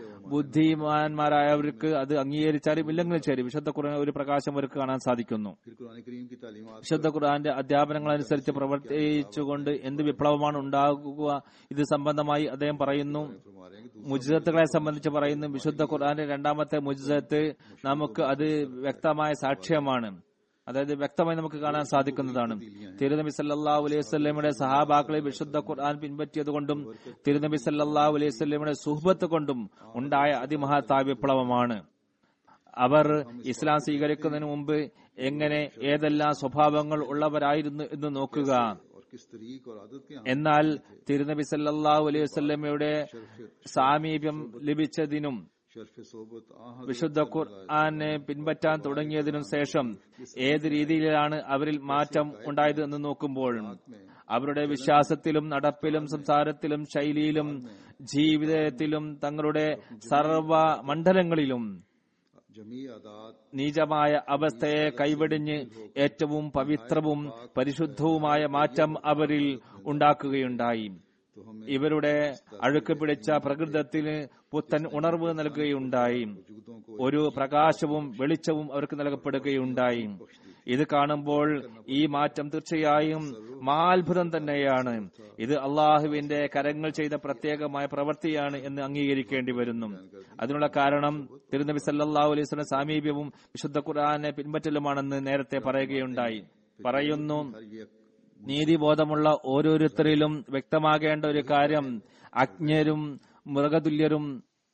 ബുദ്ധിമാന്മാരായവർക്ക് അത് അംഗീകരിച്ചാലും ഇല്ലെങ്കിലും ശരി വിശുദ്ധ ഖുർആൻ ഒരു പ്രകാശം അവർക്ക് കാണാൻ സാധിക്കുന്നു फिर कुरान करीम की तालीमात വിശുദ്ധ ഖുർആന്റെ അധ്യാപനങ്ങൾ അനുസരിച്ച് പ്രവർത്തിച്ചുകൊണ്ട് എന്ത് വിപ്ലവമാണ് ഉണ്ടാകുക ഇത് സംബന്ധമായി അദ്ദേഹം പറയുന്നു फरमा रहे हैं कि മുജിസത്തുകളെ സംബന്ധിച്ച് പറയുന്നു വിശുദ്ധ ഖുർആന്റെ രണ്ടാമത്തെ മുജിസത്ത് നമുക്ക് അത് വ്യക്തമായ സാക്ഷ്യമാണ് അതായത് വ്യക്തമായി നമുക്ക് കാണാൻ സാധിക്കുന്നതാണ് തിരുനബി സല്ലല്ലാഹു അലൈഹി വസല്ലമയുടെ സഹാബാക്കളെ വിശുദ്ധ ഖുർആൻ പിൻപറ്റിയതുകൊണ്ടും തിരുനബി സല്ലല്ലാഹു അലൈഹി വസല്ലമയുടെ സുഹബത്ത് കൊണ്ടും ഉണ്ടായ അതിമഹത്തായ വിപ്ലവമാണ് അവർ ഇസ്ലാം സ്വീകരിക്കുന്നതിന് മുമ്പ് എങ്ങനെ ഏതെല്ലാം സ്വഭാവങ്ങൾ ഉള്ളവരായിരുന്നു എന്ന് നോക്കുക किस तरीक और आदत के यहाँ എന്നാൽ തിരുനബി സല്ലല്ലാഹു അലൈഹി വസല്ലമയുടെ സാമീപ്യം ലഭിച്ചതിനും शर्फ सोबत आह വിശുദ്ധ ഖുർആനെ പിൻപറ്റാൻ തുടങ്ങിയതിനും ശേഷം ഏത് രീതിയിലാണ് അവരിൽ മാറ്റം ഉണ്ടായത് എന്ന് നോക്കുമ്പോൾ അവരുടെ വിശ്വാസത്തിലും നടപ്പിലും സംസാരത്തിലും ശൈലിയിലും ജീവിതത്തിലും തങ്ങളുടെ സർവ മണ്ഡലങ്ങളിലും जमी आदात നീചമായ അവസ്ഥയെ കൈവെടിഞ്ഞ് ഏറ്റവും പവിത്രവും പരിശുദ്ധവുമായ മാറ്റം അവരിൽ ഉണ്ടാക്കുകയുണ്ടായി तो हमें ഇവരുടെ അഴുക്ക് പിടിച്ച പ്രകൃതത്തിന് പുത്തൻ ഉണർവ് നൽകുകയുണ്ടായി जुगदों को ഒരു പ്രകാശവും വെളിച്ചവും അവർക്ക് നൽകപ്പെടുകയുണ്ടായി ഇത് കാണുമ്പോൾ ഈ മാറ്റം തീർച്ചയായും മഹാത്ഭുതം തന്നെയാണ് ഇത് അള്ളാഹുവിന്റെ കരങ്ങൾ ചെയ്ത പ്രത്യേകമായ പ്രവൃത്തിയാണ് എന്ന് അംഗീകരിക്കേണ്ടി വരുന്നു അതിനുള്ള കാരണം തിരുനബി സല്ലല്ലാഹു അലൈഹി വസല്ലം സാമീപ്യവും വിശുദ്ധ ഖുർആനെ പിൻപറ്റലുമാണെന്ന് നേരത്തെ പറയുകയുണ്ടായി പറയുന്നു हर ये നീതിബോധമുള്ള ഓരോരുത്തരിലും വ്യക്തമാകേണ്ട ഒരു കാര്യം അജ്ഞരും മൃഗതുല്യരും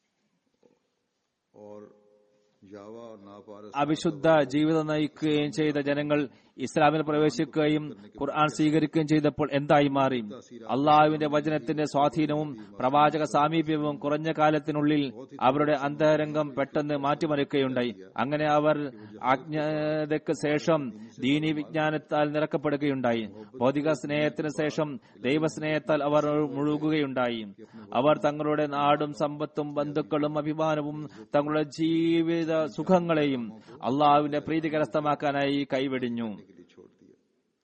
और जावा और नापारस അവിശുദ്ധ ജീവിതം നയിക്കുകയും ചെയ്ത ജനങ്ങൾ ഇസ്ലാമിൽ പ്രവേശിക്കുകയും ഖുർആൻ സ്വീകരിക്കുകയും ചെയ്തപ്പോൾ എന്തായി മാറി അള്ളാഹുവിന്റെ വചനത്തിന്റെ സ്വാധീനവും പ്രവാചക സാമീപ്യവും കുറഞ്ഞ കാലത്തിനുള്ളിൽ അവരുടെ അന്തരംഗം പെട്ടെന്ന് മാറ്റിമറിക്കുകയുണ്ടായി അങ്ങനെ അവർ അജ്ഞതയ്ക്ക് ശേഷം ദീനി വിജ്ഞാനത്താൽ നിറക്കപ്പെടുകയുണ്ടായി ഭൗതിക സ്നേഹത്തിന് ശേഷം ദൈവസ്നേഹത്താൽ അവർ മുഴുകുകയുണ്ടായി അവർ തങ്ങളുടെ നാടും സമ്പത്തും ബന്ധുക്കളും അഭിമാനവും തങ്ങളുടെ ജീവിത സുഖങ്ങളെയും അള്ളാഹുവിന്റെ പ്രീതി കരസ്ഥമാക്കാനായി കൈവെടിഞ്ഞു के लिए छोड़ दिया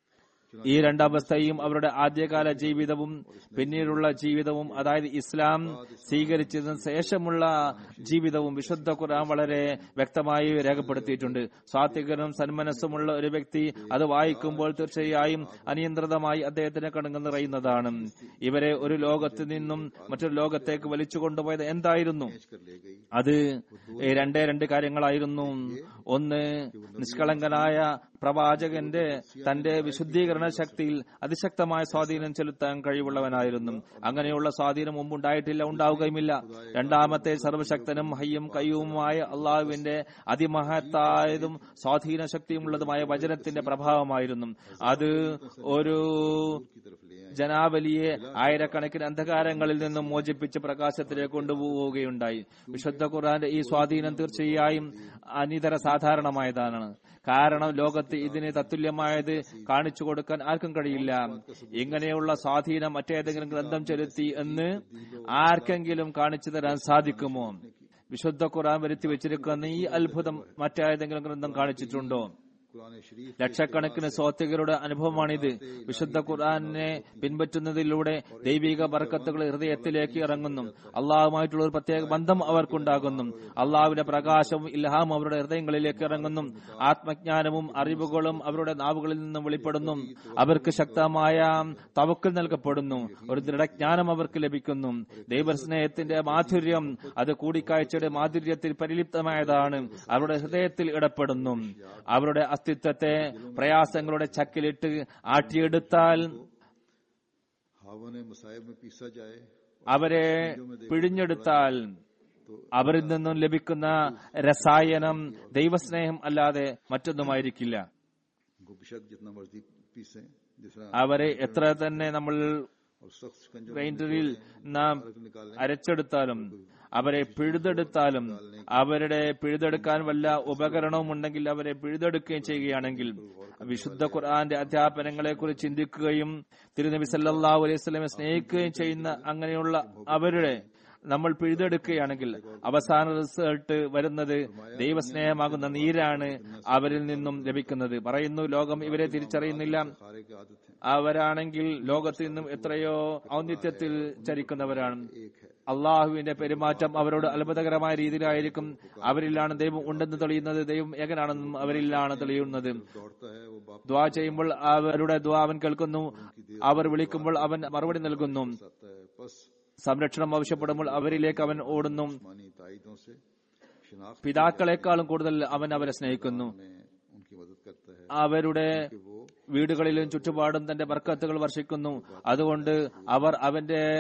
ഈ രണ്ടവസ്ഥയും അവരുടെ ആദ്യകാല ജീവിതവും പിന്നീടുള്ള ജീവിതവും അതായത് ഇസ്ലാം സ്വീകരിച്ചതിന് ശേഷമുള്ള ജീവിതവും വിശുദ്ധ ഖുർആൻ വളരെ വ്യക്തമായി രേഖപ്പെടുത്തിയിട്ടുണ്ട് സ്വാത്വികനും സന്മനസ്സുമുള്ള ഒരു വ്യക്തി അത് വായിക്കുമ്പോൾ തീർച്ചയായും അനിയന്ത്രിതമായി അദ്ദേഹത്തിന് കണങ്ങ് നിറയുന്നതാണ് ഇവരെ ഒരു ലോകത്ത് നിന്നും മറ്റൊരു ലോകത്തേക്ക് വലിച്ചു കൊണ്ടുപോയത് എന്തായിരുന്നു खींच कर ले गई അത് രണ്ടേ രണ്ട് കാര്യങ്ങളായിരുന്നു ഒന്ന് നിഷ്കളങ്കനായ പ്രവാചകന്റെ തന്റെ വിശുദ്ധീകരണ ശക്തിയിൽ അതിശക്തമായ സ്വാധീനം ചെലുത്താൻ കഴിവുള്ളവനായിരുന്നു അങ്ങനെയുള്ള സ്വാധീനം മുമ്പ് ഉണ്ടായിട്ടില്ല ഉണ്ടാവുകയുമില്ല രണ്ടാമത്തെ സർവശക്തനും ഹയ്യും കയ്യുമായ അള്ളാഹുവിന്റെ അതിമഹത്തായതും സ്വാധീന ശക്തിയുമുള്ളതുമായ വചനത്തിന്റെ പ്രഭാവമായിരുന്നു അത് ഒരു की तरफ ले आए ജനാവലിയെ ആയിരക്കണക്കിന് അന്ധകാരങ്ങളിൽ നിന്നും മോചിപ്പിച്ച് പ്രകാശത്തിലേക്ക് കൊണ്ടുപോവുകയുണ്ടായി വിശുദ്ധ ഖുർആന്റെ ഈ സ്വാധീനം തീർച്ചയായും അനിതര സാധാരണമായതാണ് കാരണം ലോകത്ത് ഇതിന് തത്തുല്യമായത് കാണിച്ചു കൊടുക്കാൻ ആർക്കും കഴിയില്ല ഇങ്ങനെയുള്ള സ്വാധീനം മറ്റേതെങ്കിലും ഗ്രന്ഥം ചെലുത്തി എന്ന് ആർക്കെങ്കിലും കാണിച്ചു തരാൻ സാധിക്കുമോ വിശുദ്ധ ഖുർആൻ വരുത്തി വെച്ചിരിക്കുന്ന ഈ അത്ഭുതം മറ്റേതെങ്കിലും ഗ്രന്ഥം കാണിച്ചിട്ടുണ്ടോ कुरान शरीफ ലക്ഷക്കണക്കിന് സ്വാത്വികരുടെ അനുഭവമാണിത് വിശുദ്ധ ഖുർആനെ പിൻപറ്റുന്നതിലൂടെ ദൈവിക ബർക്കത്തുകൾ ഹൃദയത്തിലേക്ക് ഇറങ്ങുന്നു അള്ളാഹുമായിട്ടുള്ള ഒരു പ്രത്യേക ബന്ധം അവർക്കുണ്ടാകുന്നു അള്ളാഹുവിന്റെ പ്രകാശവും ഇൽഹാം അവരുടെ ഹൃദയങ്ങളിലേക്ക് ഇറങ്ങുന്നു ആത്മജ്ഞാനവും അറിവുകളും അവരുടെ നാവുകളിൽ നിന്നും വെളിപ്പെടുന്നു അവർക്ക് ശക്തമായ തവക്കൽ നൽകപ്പെടുന്നു ഒരു ദൃഢജ്ഞാനം അവർക്ക് ലഭിക്കുന്നു ദൈവസ്നേഹത്തിന്റെ മാധുര്യം അത് കൂടിക്കാഴ്ചയുടെ മാധുര്യത്തിൽ പരിലിപ്തമായതാണ് അവരുടെ ഹൃദയത്തിൽ ഇടപെടുന്നു അവരുടെ അസ്തിത്വത്തെ പ്രയാസങ്ങളുടെ ചക്കിലിട്ട് ആട്ടിയെടുത്താൽ हावा ने मसायब में पीसा जाए അവരെ പിഴിഞ്ഞെടുത്താൽ അവരിൽ നിന്നും ലഭിക്കുന്ന രസായനം ദൈവസ്നേഹം അല്ലാതെ മറ്റൊന്നുമായിരിക്കില്ല उनको बेशक जितना मर्जी पीसे जिस तरह അവരെ എത്ര തന്നെ നമ്മൾ और सख्त शिकंजों में ഗ്രൈൻഡറിൽ നാം निकालें അരച്ചെടുത്താലും അവരെ പിഴുതെടുത്താലും അവരുടെ പിഴുതെടുക്കാൻ വല്ല ഉപകരണവും ഉണ്ടെങ്കിൽ അവരെ പിഴുതെടുക്കുകയും ചെയ്യുകയാണെങ്കിൽ വിശുദ്ധ ഖുർആന്റെ അധ്യാപനങ്ങളെ കുറിച്ച് ചിന്തിക്കുകയും തിരുനബി സല്ലല്ലാഹു അലൈഹി സ്വലമെ സ്നേഹിക്കുകയും ചെയ്യുന്ന അങ്ങനെയുള്ള അവരുടെ നമ്മൾ പിഴുതെടുക്കുകയാണെങ്കിൽ അവസാന റിസൾട്ട് വരുന്നത് ദൈവസ്നേഹമാകുന്ന നീരാണ് അവരിൽ നിന്നും ലഭിക്കുന്നത് പറയുന്നു ലോകം ഇവരെ തിരിച്ചറിയുന്നില്ല खारे की आदत है അവരാണെങ്കിൽ ലോകത്ത് നിന്നും എത്രയോ ഔന്നിത്യത്തിൽ ചരിക്കുന്നവരാണ് एक है അള്ളാഹുവിന്റെ പെരുമാറ്റം അവരോട് അത്ഭുതകരമായ രീതിയിലായിരിക്കും അവരിലാണ് ദൈവം ഉണ്ടെന്ന് തെളിയുന്നത് ദൈവം ഏകനാണെന്നും അവരിലാണ് തെളിയുന്നത് दौड़ता है वो बाप ദ്വാ ചെയ്യുമ്പോൾ അവരുടെ ദ്വാ അവൻ കേൾക്കുന്നു അവർ വിളിക്കുമ്പോൾ അവൻ മറുപടി നൽകുന്നു आता है बस സംരക്ഷണം ആവശ്യപ്പെടുമ്പോൾ അവരിലേക്ക് അവൻ ഓടുന്നു मानी ताइदों से शिनाख्त പിതാക്കളെക്കാളും കൂടുതൽ അവൻ അവരെ സ്നേഹിക്കുന്നു में उनकी मदद करता है അവരുടെ कि वो വീടുകളിലും ചുറ്റുപാടും തന്റെ ബർക്കത്തുകൾ വർഷിക്കുന്നു അതുകൊണ്ട് അവർ അവന്റെ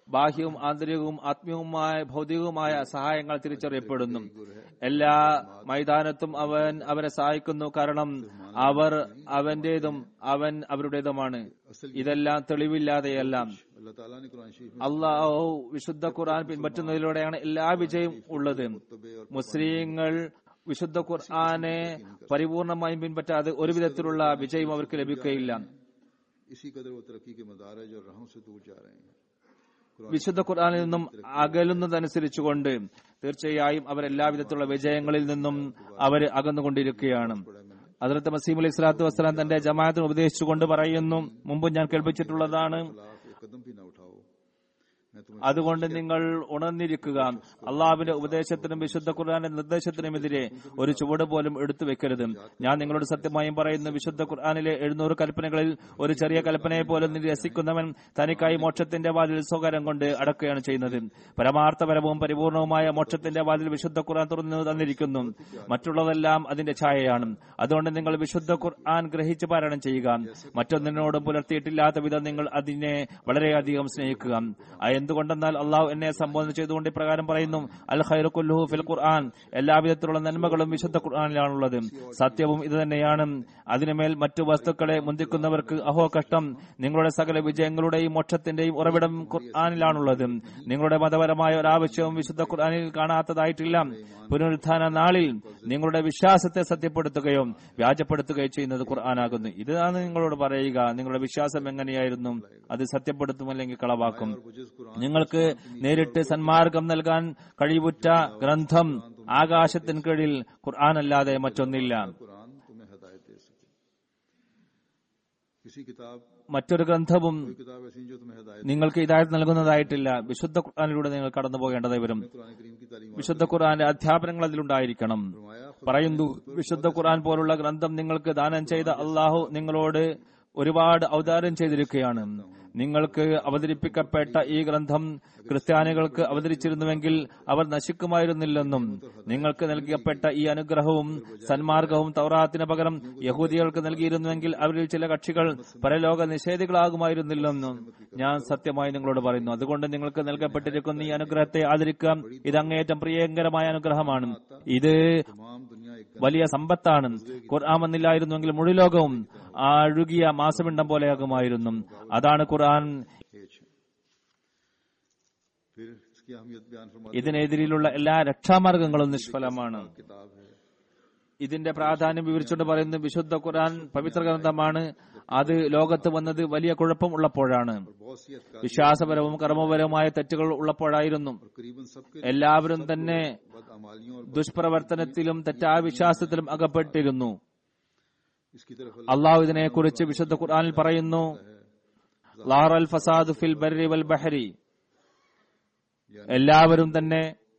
ബാഹ്യവും ആന്തരികവും ആത്മീയവുമായ ഭൗതികവുമായ സഹായങ്ങൾ തിരിച്ചറിയപ്പെടുന്നു എല്ലാ മൈതാനത്തും അവൻ അവരെ സഹായിക്കുന്നു കാരണം അവർ അവന്റേതും അവൻ അവരുടേതുമാണ് ഇതെല്ലാം തെളിവില്ലാതെയല്ല अल्लाह ताला ने कुरान शरीफ में അള്ളാഹു വിശുദ്ധ ഖുർആൻ പിൻപറ്റുന്നതിലൂടെയാണ് എല്ലാ വിജയം ഉള്ളത് മുസ്ലിങ്ങൾ വിശുദ്ധ ഖുർആനെ പരിപൂർണമായും പിൻപറ്റാതെ ഒരു വിധത്തിലുള്ള വിജയം അവർക്ക് ലഭിക്കുകയില്ല इसी कदर वो तरक्की के मदारज और राहों से दूर जा रहे हैं വിശുദ്ധ ഖുർആനിൽ നിന്നും അകലുന്നതനുസരിച്ചുകൊണ്ട് തീർച്ചയായും അവർ എല്ലാ വിധത്തിലുള്ള വിജയങ്ങളിൽ നിന്നും അവർ അകന്നുകൊണ്ടിരിക്കുകയാണ് അതിർത്ത് മസീം അലൈഹി സ്വലാത്തു വസ്സലാം തന്റെ ജമാഅത്തിന് ഉപദേശിച്ചുകൊണ്ട് പറയുന്നു മുമ്പ് ഞാൻ കേൾപ്പിച്ചിട്ടുള്ളതാണ് खिलाफ एक कदम भी ना उठाओ मैं तुम्हें അതുകൊണ്ട് നിങ്ങൾ ഉണർന്നിരിക്കുക അള്ളാഹുവിന്റെ ഉപദേശത്തിനും വിശുദ്ധ ഖുർആന്റെ നിർദ്ദേശത്തിനുമെതിരെ ഒരു ചുവട് പോലും എടുത്തു വെക്കരുത് ഞാൻ നിങ്ങളോട് സത്യമായും പറയുന്നു വിശുദ്ധ ഖുർആനിലെ എഴുന്നൂറ് കൽപ്പനകളിൽ ഒരു ചെറിയ കൽപ്പനയെ പോലും നിരസിക്കുന്നവൻ തനിക്കായി മോക്ഷത്തിന്റെ വാതിൽ സ്വകാരം കൊണ്ട് അടക്കുകയാണ് ചെയ്യുന്നത് പരമാർത്ഥപരവും പരിപൂർണവുമായ മോക്ഷത്തിന്റെ വാതിൽ വിശുദ്ധ ഖുർആൻ തുറന്നു തന്നിരിക്കുന്നു മറ്റുള്ളതെല്ലാം അതിന്റെ ഛായയാണ് അതുകൊണ്ട് നിങ്ങൾ വിശുദ്ധ ഖുർആൻ ഗ്രഹിച്ച് പാരായണം ചെയ്യുക മറ്റൊന്നിനോടും പുലർത്തിയിട്ടില്ലാത്ത വിധം നിങ്ങൾ അതിനെ വളരെയധികം സ്നേഹിക്കുക ആ എന്തുകൊണ്ടെന്നാൽ അള്ളാഹു എന്നെ സംബോധന ചെയ്തുകൊണ്ട് ഇപ്രകാരം പറയുന്നു അൽ ഖൈറു കുല്ലുഹു ഫിൽ ഖുർആൻ എല്ലാവിധത്തിലുള്ള നന്മകളും വിശുദ്ധ ഖുർആനിലാണുള്ളത് സത്യവും ഇത് തന്നെയാണ് അതിനുമേൽ മറ്റു വസ്തുക്കളെ മുന്തിക്കുന്നവർക്ക് അഹോ കഷ്ടം നിങ്ങളുടെ സകല വിജയങ്ങളുടെയും മോക്ഷത്തിന്റെയും ഉറവിടം ഖുർആനിലാണുള്ളത് നിങ്ങളുടെ മതപരമായ ഒരാവശ്യവും വിശുദ്ധ ഖുർആനിൽ കാണാത്തതായിട്ടില്ല പുനരുത്ഥാന നാളിൽ നിങ്ങളുടെ വിശ്വാസത്തെ സത്യപ്പെടുത്തുകയോ വ്യാജപ്പെടുത്തുകയോ ചെയ്യുന്നത് ഖുർആനാകുന്നു ഇതാണ് നിങ്ങളോട് പറയുക നിങ്ങളുടെ വിശ്വാസം എങ്ങനെയായിരുന്നു അത് സത്യപ്പെടുത്തും അല്ലെങ്കിൽ കളവാക്കും जिस कुरान നിങ്ങൾക്ക് നേരിട്ട് സന്മാർഗം നൽകാൻ കഴിവുറ്റ ഗ്രന്ഥം ആകാശത്തിന് കീഴിൽ ഖുർആൻ അല്ലാതെ മറ്റൊന്നില്ല कुरान तुम्हें हदायत दे सके किसी किताब മറ്റൊരു ഗ്രന്ഥവും कोई किताब ऐसी नहीं जो तुम्हें हदायत നിങ്ങൾക്ക് ഇതായത് നൽകുന്നതായിട്ടില്ല വിശുദ്ധ ഖുർആനിലൂടെ നിങ്ങൾ കടന്നു പോകേണ്ടതായി വരും कुरान करीम की तालीम വിശുദ്ധ ഖുർആന്റെ അധ്യാപനങ്ങൾ അതിലുണ്ടായിരിക്കണം फरमाया പറയുന്നു വിശുദ്ധ ഖുർആൻ പോലുള്ള ഗ്രന്ഥം നിങ്ങൾക്ക് ദാനം ചെയ്ത അള്ളാഹു നിങ്ങളോട് ഒരുപാട് ഔദാര്യം ചെയ്തിരിക്കുകയാണ് നിങ്ങൾക്ക് അവതരിപ്പിക്കപ്പെട്ട ഈ ഗ്രന്ഥം ക്രിസ്ത്യാനികൾക്ക് അവതരിച്ചിരുന്നുവെങ്കിൽ അവർ നശിക്കുമായിരുന്നില്ലെന്നും നിങ്ങൾക്ക് നൽകപ്പെട്ട ഈ അനുഗ്രഹവും സന്മാർഗവും തൗറാത്തിന് പകരം യഹൂദികൾക്ക് നൽകിയിരുന്നുവെങ്കിൽ അവരിൽ ചില കക്ഷികൾ പരലോക നിഷേധികളാകുമായിരുന്നില്ലെന്നും ഞാൻ സത്യമായി നിങ്ങളോട് പറയുന്നു അതുകൊണ്ട് നിങ്ങൾക്ക് നൽകപ്പെട്ടിരിക്കുന്ന ഈ അനുഗ്രഹത്തെ ആദരിക്കുക ഇത് അങ്ങേയറ്റം പ്രിയങ്കരമായ അനുഗ്രഹമാണ് ഇത് तमाम दुनिया एक വലിയ സമ്പത്താണ് ഖുർആൻ വന്നില്ലായിരുന്നുവെങ്കിൽ മുഴു ലോകവും ആ അഴുകിയ മാസപിണ്ഡം പോലെയാകുമായിരുന്നു അതാണ് ഖുർആൻ खेच है फिर इसकी अहमियत बयान फरमा ഇതിനെതിരെയുള്ള എല്ലാ രക്ഷാമാർഗങ്ങളും നിഷ്ഫലമാണ് किताब है ഇതിന്റെ പ്രാധാന്യം വിവരിച്ചുകൊണ്ട് പറയുന്നത് വിശുദ്ധ ഖുർആൻ പവിത്ര ഗ്രന്ഥമാണ് അത് ലോകത്ത് വന്നത് വലിയ കുഴപ്പം ഉള്ളപ്പോഴാണ് बहुत सी अतकार വിശ്വാസപരവും കർമ്മപരവുമായ തെറ്റുകൾ ഉള്ളപ്പോഴായിരുന്നു और करीबन सबके എല്ലാവരും തന്നെ बदअमालियों और ദുഷ്പ്രവർത്തനത്തിലും തെറ്റായ വിശ്വാസത്തിലും അകപ്പെട്ടിരുന്നു इसकी तरफ അള്ളാഹു ഇതിനെക്കുറിച്ച് വിശുദ്ധ ഖുർആനിൽ പറയുന്നു ലാറൽ ഫസാദ് ഫിൽ ബർരി വൽ ബഹരി എല്ലാവരും തന്നെ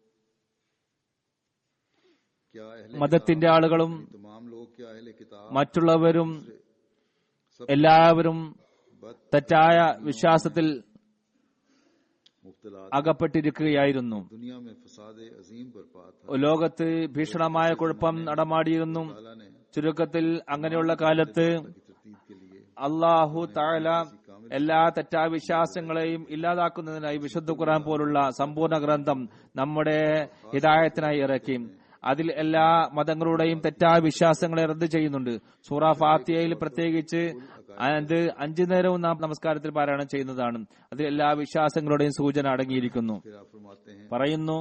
क्या अहले മതത്തിന്റെ ആളുകളും तमाम लोग क्या अहले किताब മറ്റുള്ളവരും എല്ലാവരും बद തെറ്റായ വിശ്വാസത്തിൽ मुब्तला അകപ്പെട്ടിരിക്കുകയായിരുന്നു दुनिया में फसाद अजीम बरपा था ലോകത്ത് ഭീഷണമായ കുഴപ്പം നടമാടിയിരുന്നു ताला ने ചുരുക്കത്തിൽ അങ്ങനെയുള്ള കാലത്ത് की तरतीब के लिए അള്ളാഹു താല എല്ലാ തെറ്റായ വിശ്വാസങ്ങളെയും ഇല്ലാതാക്കുന്നതിനായി വിശുദ്ധ ഖുർആൻ പോലുള്ള സമ്പൂർണ്ണ ഗ്രന്ഥം നമ്മുടെ ഹിദായത്തിനായി ഇറക്കി അതിൽ എല്ലാ മതങ്ങളുടെയും തെറ്റായ വിശ്വാസങ്ങളെ റദ്ദ് ചെയ്യുന്നുണ്ട് സൂറ ഫാത്തിയയിൽ പ്രത്യേകിച്ച് അത് അഞ്ചു നേരവും നാം നമസ്കാരത്തിൽ പാരായണം ചെയ്യുന്നതാണ് അതിൽ എല്ലാ വിശ്വാസങ്ങളുടെയും സൂചന അടങ്ങിയിരിക്കുന്നു फिर आप फरमाते हैं പറയുന്നു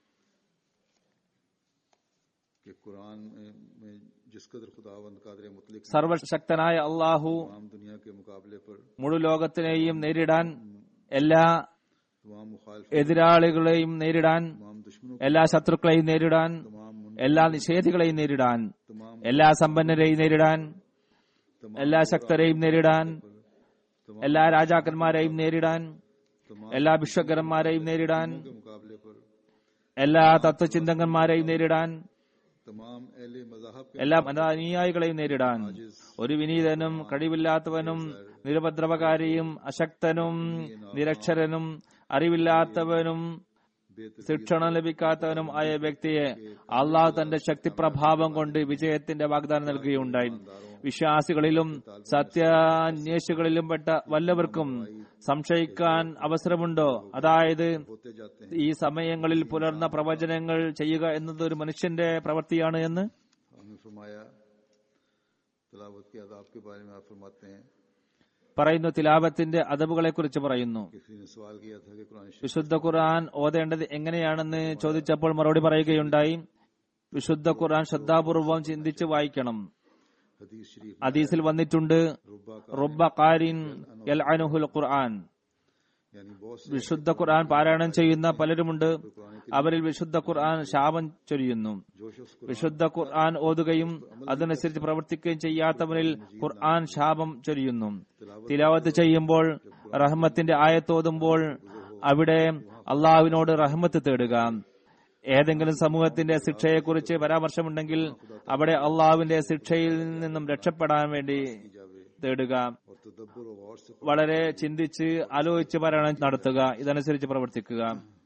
कि कुरान में, में जिस कदर खुदावंद कादर मुतलिक ने സർവശക്തനായ അള്ളാഹു तमाम दुनिया के मुकाबले पर മുഴു ലോകത്തിനെയും നേരിടാൻ എല്ലാ तमाम मुखालिफ എതിരാളികളെയും നേരിടാൻ तमाम दुश्मनों എല്ലാ ശത്രുക്കളെയും നേരിടാൻ तमाम मुन എല്ലാ നിഷേധികളെയും നേരിടാൻ तमाम എല്ലാ സമ്പന്നരെയും നേരിടാൻ तमाम എല്ലാ ശക്തരെയും നേരിടാൻ എല്ലാ രാജാക്കന്മാരെയും നേരിടാൻ तमाम എല്ലാ വിശ്വകരന്മാരെയും നേരിടാൻ के मुकाबले पर എല്ലാ തത്വചിന്തകന്മാരെയും നേരിടാൻ तमाम अहले मजाहब के എല്ലാ മതാനുയായികളെയും നേരിടാൻ ഒരു വിനീതനും കഴിവില്ലാത്തവനും നിരുപദ്രവകാരിയും അശക്തനും നിരക്ഷരനും അറിവില്ലാത്തവനും बेहतर ശിക്ഷണം ലഭിക്കാത്തവനും ആയ വ്യക്തിയെ അള്ളാഹു തന്റെ ശക്തിപ്രഭാവം കൊണ്ട് വിജയത്തിന്റെ വാഗ്ദാനം നൽകുകയുണ്ടായി വിശ്വാസികളിലും സത്യാന്വേഷികളിലും പെട്ട വല്ലവർക്കും സംശയിക്കാൻ അവസരമുണ്ടോ അതായത് होते जाते हैं ഈ സമയങ്ങളിൽ പുലർന്ന പ്രവചനങ്ങൾ ചെയ്യുക എന്നത് ഒരു മനുഷ്യന്റെ പ്രവൃത്തിയാണ് എന്ന് हमने फरमाया तलावत के आदाब के बारे में आप फरमाते हैं പറയുന്നു തിലാവത്തിന്റെ അതബുകളെ കുറിച്ച് പറയുന്നു किसी ने सवाल किया था कि कुरान शरीफ വിശുദ്ധ ഖുർആൻ ഓതേണ്ടത് എങ്ങനെയാണെന്ന് ചോദിച്ചപ്പോൾ മറുപടി പറയുകയുണ്ടായി വിശുദ്ധ ഖുർആൻ ശ്രദ്ധാപൂർവം ചിന്തിച്ച് വായിക്കണം हदीस शरीफ ഹദീസിൽ വന്നിട്ടുണ്ട് रुब्बा का റുബ്ബ ഖാരിൻ യൽഅനുഹുൽ ഖുർആൻ यानी बहुत से വിശുദ്ധ ഖുർആൻ പാരായണം ചെയ്യുന്ന പലരുമുണ്ട് അവരിൽ വിശുദ്ധ ഖുർആൻ ശാപം ചൊരിയുന്നു जो शख्स को വിശുദ്ധ ഖുർആൻ ഓതുകയും അതനുസരിച്ച് പ്രവർത്തിക്കുകയും ചെയ്യാത്തവരിൽ ഖുർആൻ ശാപം ചൊരിയുന്നു തിലാവത്ത് ചെയ്യുമ്പോൾ റഹ്മത്തിന്റെ ആയത്തോതുമ്പോൾ അവിടെ അള്ളാഹുവിനോട് റഹ്മത്ത് തേടുക ഏതെങ്കിലും സമൂഹത്തിന്റെ ശിക്ഷയെക്കുറിച്ച് പരാമർശമുണ്ടെങ്കിൽ അവിടെ അള്ളാഹുവിന്റെ ശിക്ഷയിൽ നിന്നും രക്ഷപ്പെടാൻ വേണ്ടി തേടുക और तदब्बर और गौर से വളരെ ചിന്തിച്ച് ആലോചിച്ച് പാരായണം നടത്തുക ഇതനുസരിച്ച് പ്രവർത്തിക്കുക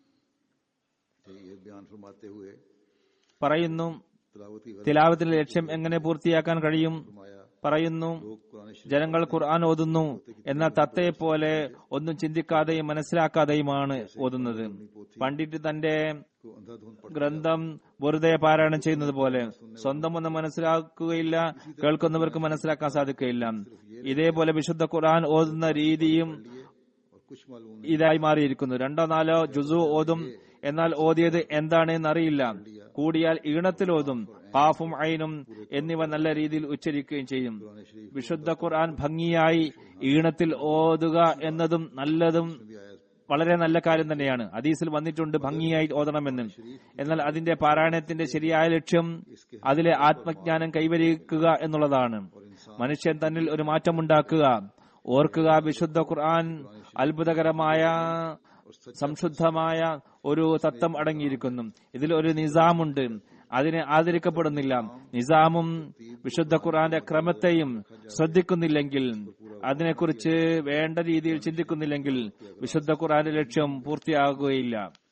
ये बयान फरमाते हुए പറയുന്നു तलावत की गलत തിലാവത്തിന്റെ ലക്ഷ്യം എങ്ങനെ പൂർത്തിയാക്കാൻ കഴിയും फरमाया പറയുന്നു लोग कुरान शरीफ ജനങ്ങൾ ഖുർആൻ ഓതുന്നു എന്നാൽ തത്തയെ പോലെ ഒന്നും ചിന്തിക്കാതെയും മനസ്സിലാക്കാതെയുമാണ് ഓതുന്നത് പണ്ഡിറ്റ് തന്റെ को अंधाधुंध पढ़ ഗ്രന്ഥം വെറുതെ പാരായണം ചെയ്യുന്നത് പോലെ സ്വന്തം ഒന്നും മനസ്സിലാക്കുകയില്ല കേൾക്കുന്നവർക്ക് മനസ്സിലാക്കാൻ സാധിക്കുകയില്ല ഇതേപോലെ വിശുദ്ധ ഖുർആൻ ഓതുന്ന രീതിയും और कुछ मालूम ഇതായി മാറിയിരിക്കുന്നു രണ്ടോ നാലോ ജുസു ഓതും എന്നാൽ ഓതിയത് എന്താണെന്ന് അറിയില്ല കൂടിയാൽ ഈണത്തിൽ ഓതും കാഫും ഐനും എന്നിവ നല്ല രീതിയിൽ ഉച്ചരിക്കുകയും ചെയ്യും कुरान शरीफ വിശുദ്ധ ഖുർആൻ ഭംഗിയായി ഈണത്തിൽ ഓതുക എന്നതും നല്ലതും भी आया വളരെ നല്ല കാര്യം തന്നെയാണ് ഹദീസിൽ വന്നിട്ടുണ്ട് ഭംഗിയായി ഓതണമെന്ന് എന്നാൽ അതിന്റെ പാരായണത്തിന്റെ ശരിയായ ലക്ഷ്യം അതിലെ ആത്മജ്ഞാനം കൈവരിക്കുക എന്നുള്ളതാണ് മനുഷ്യൻ തന്നിൽ ഒരു മാറ്റമുണ്ടാക്കുക ഓർക്കുക വിശുദ്ധ ഖുർആൻ അത്ഭുതകരമായ സംശുദ്ധമായ ഒരു തത്വം അടങ്ങിയിരിക്കുന്നു ഇതിൽ ഒരു നിസാമുണ്ട് അതിനെ ആദരിക്കപ്പെടുന്നില്ല നിസാമും വിശുദ്ധ ഖുർആന്റെ ക്രമത്തെയും ശ്രദ്ധിക്കുന്നില്ലെങ്കിൽ അതിനെക്കുറിച്ച് വേണ്ട രീതിയിൽ ചിന്തിക്കുന്നില്ലെങ്കിൽ വിശുദ്ധ ഖുർആന്റെ ലക്ഷ്യം പൂർത്തിയാകുകയില്ല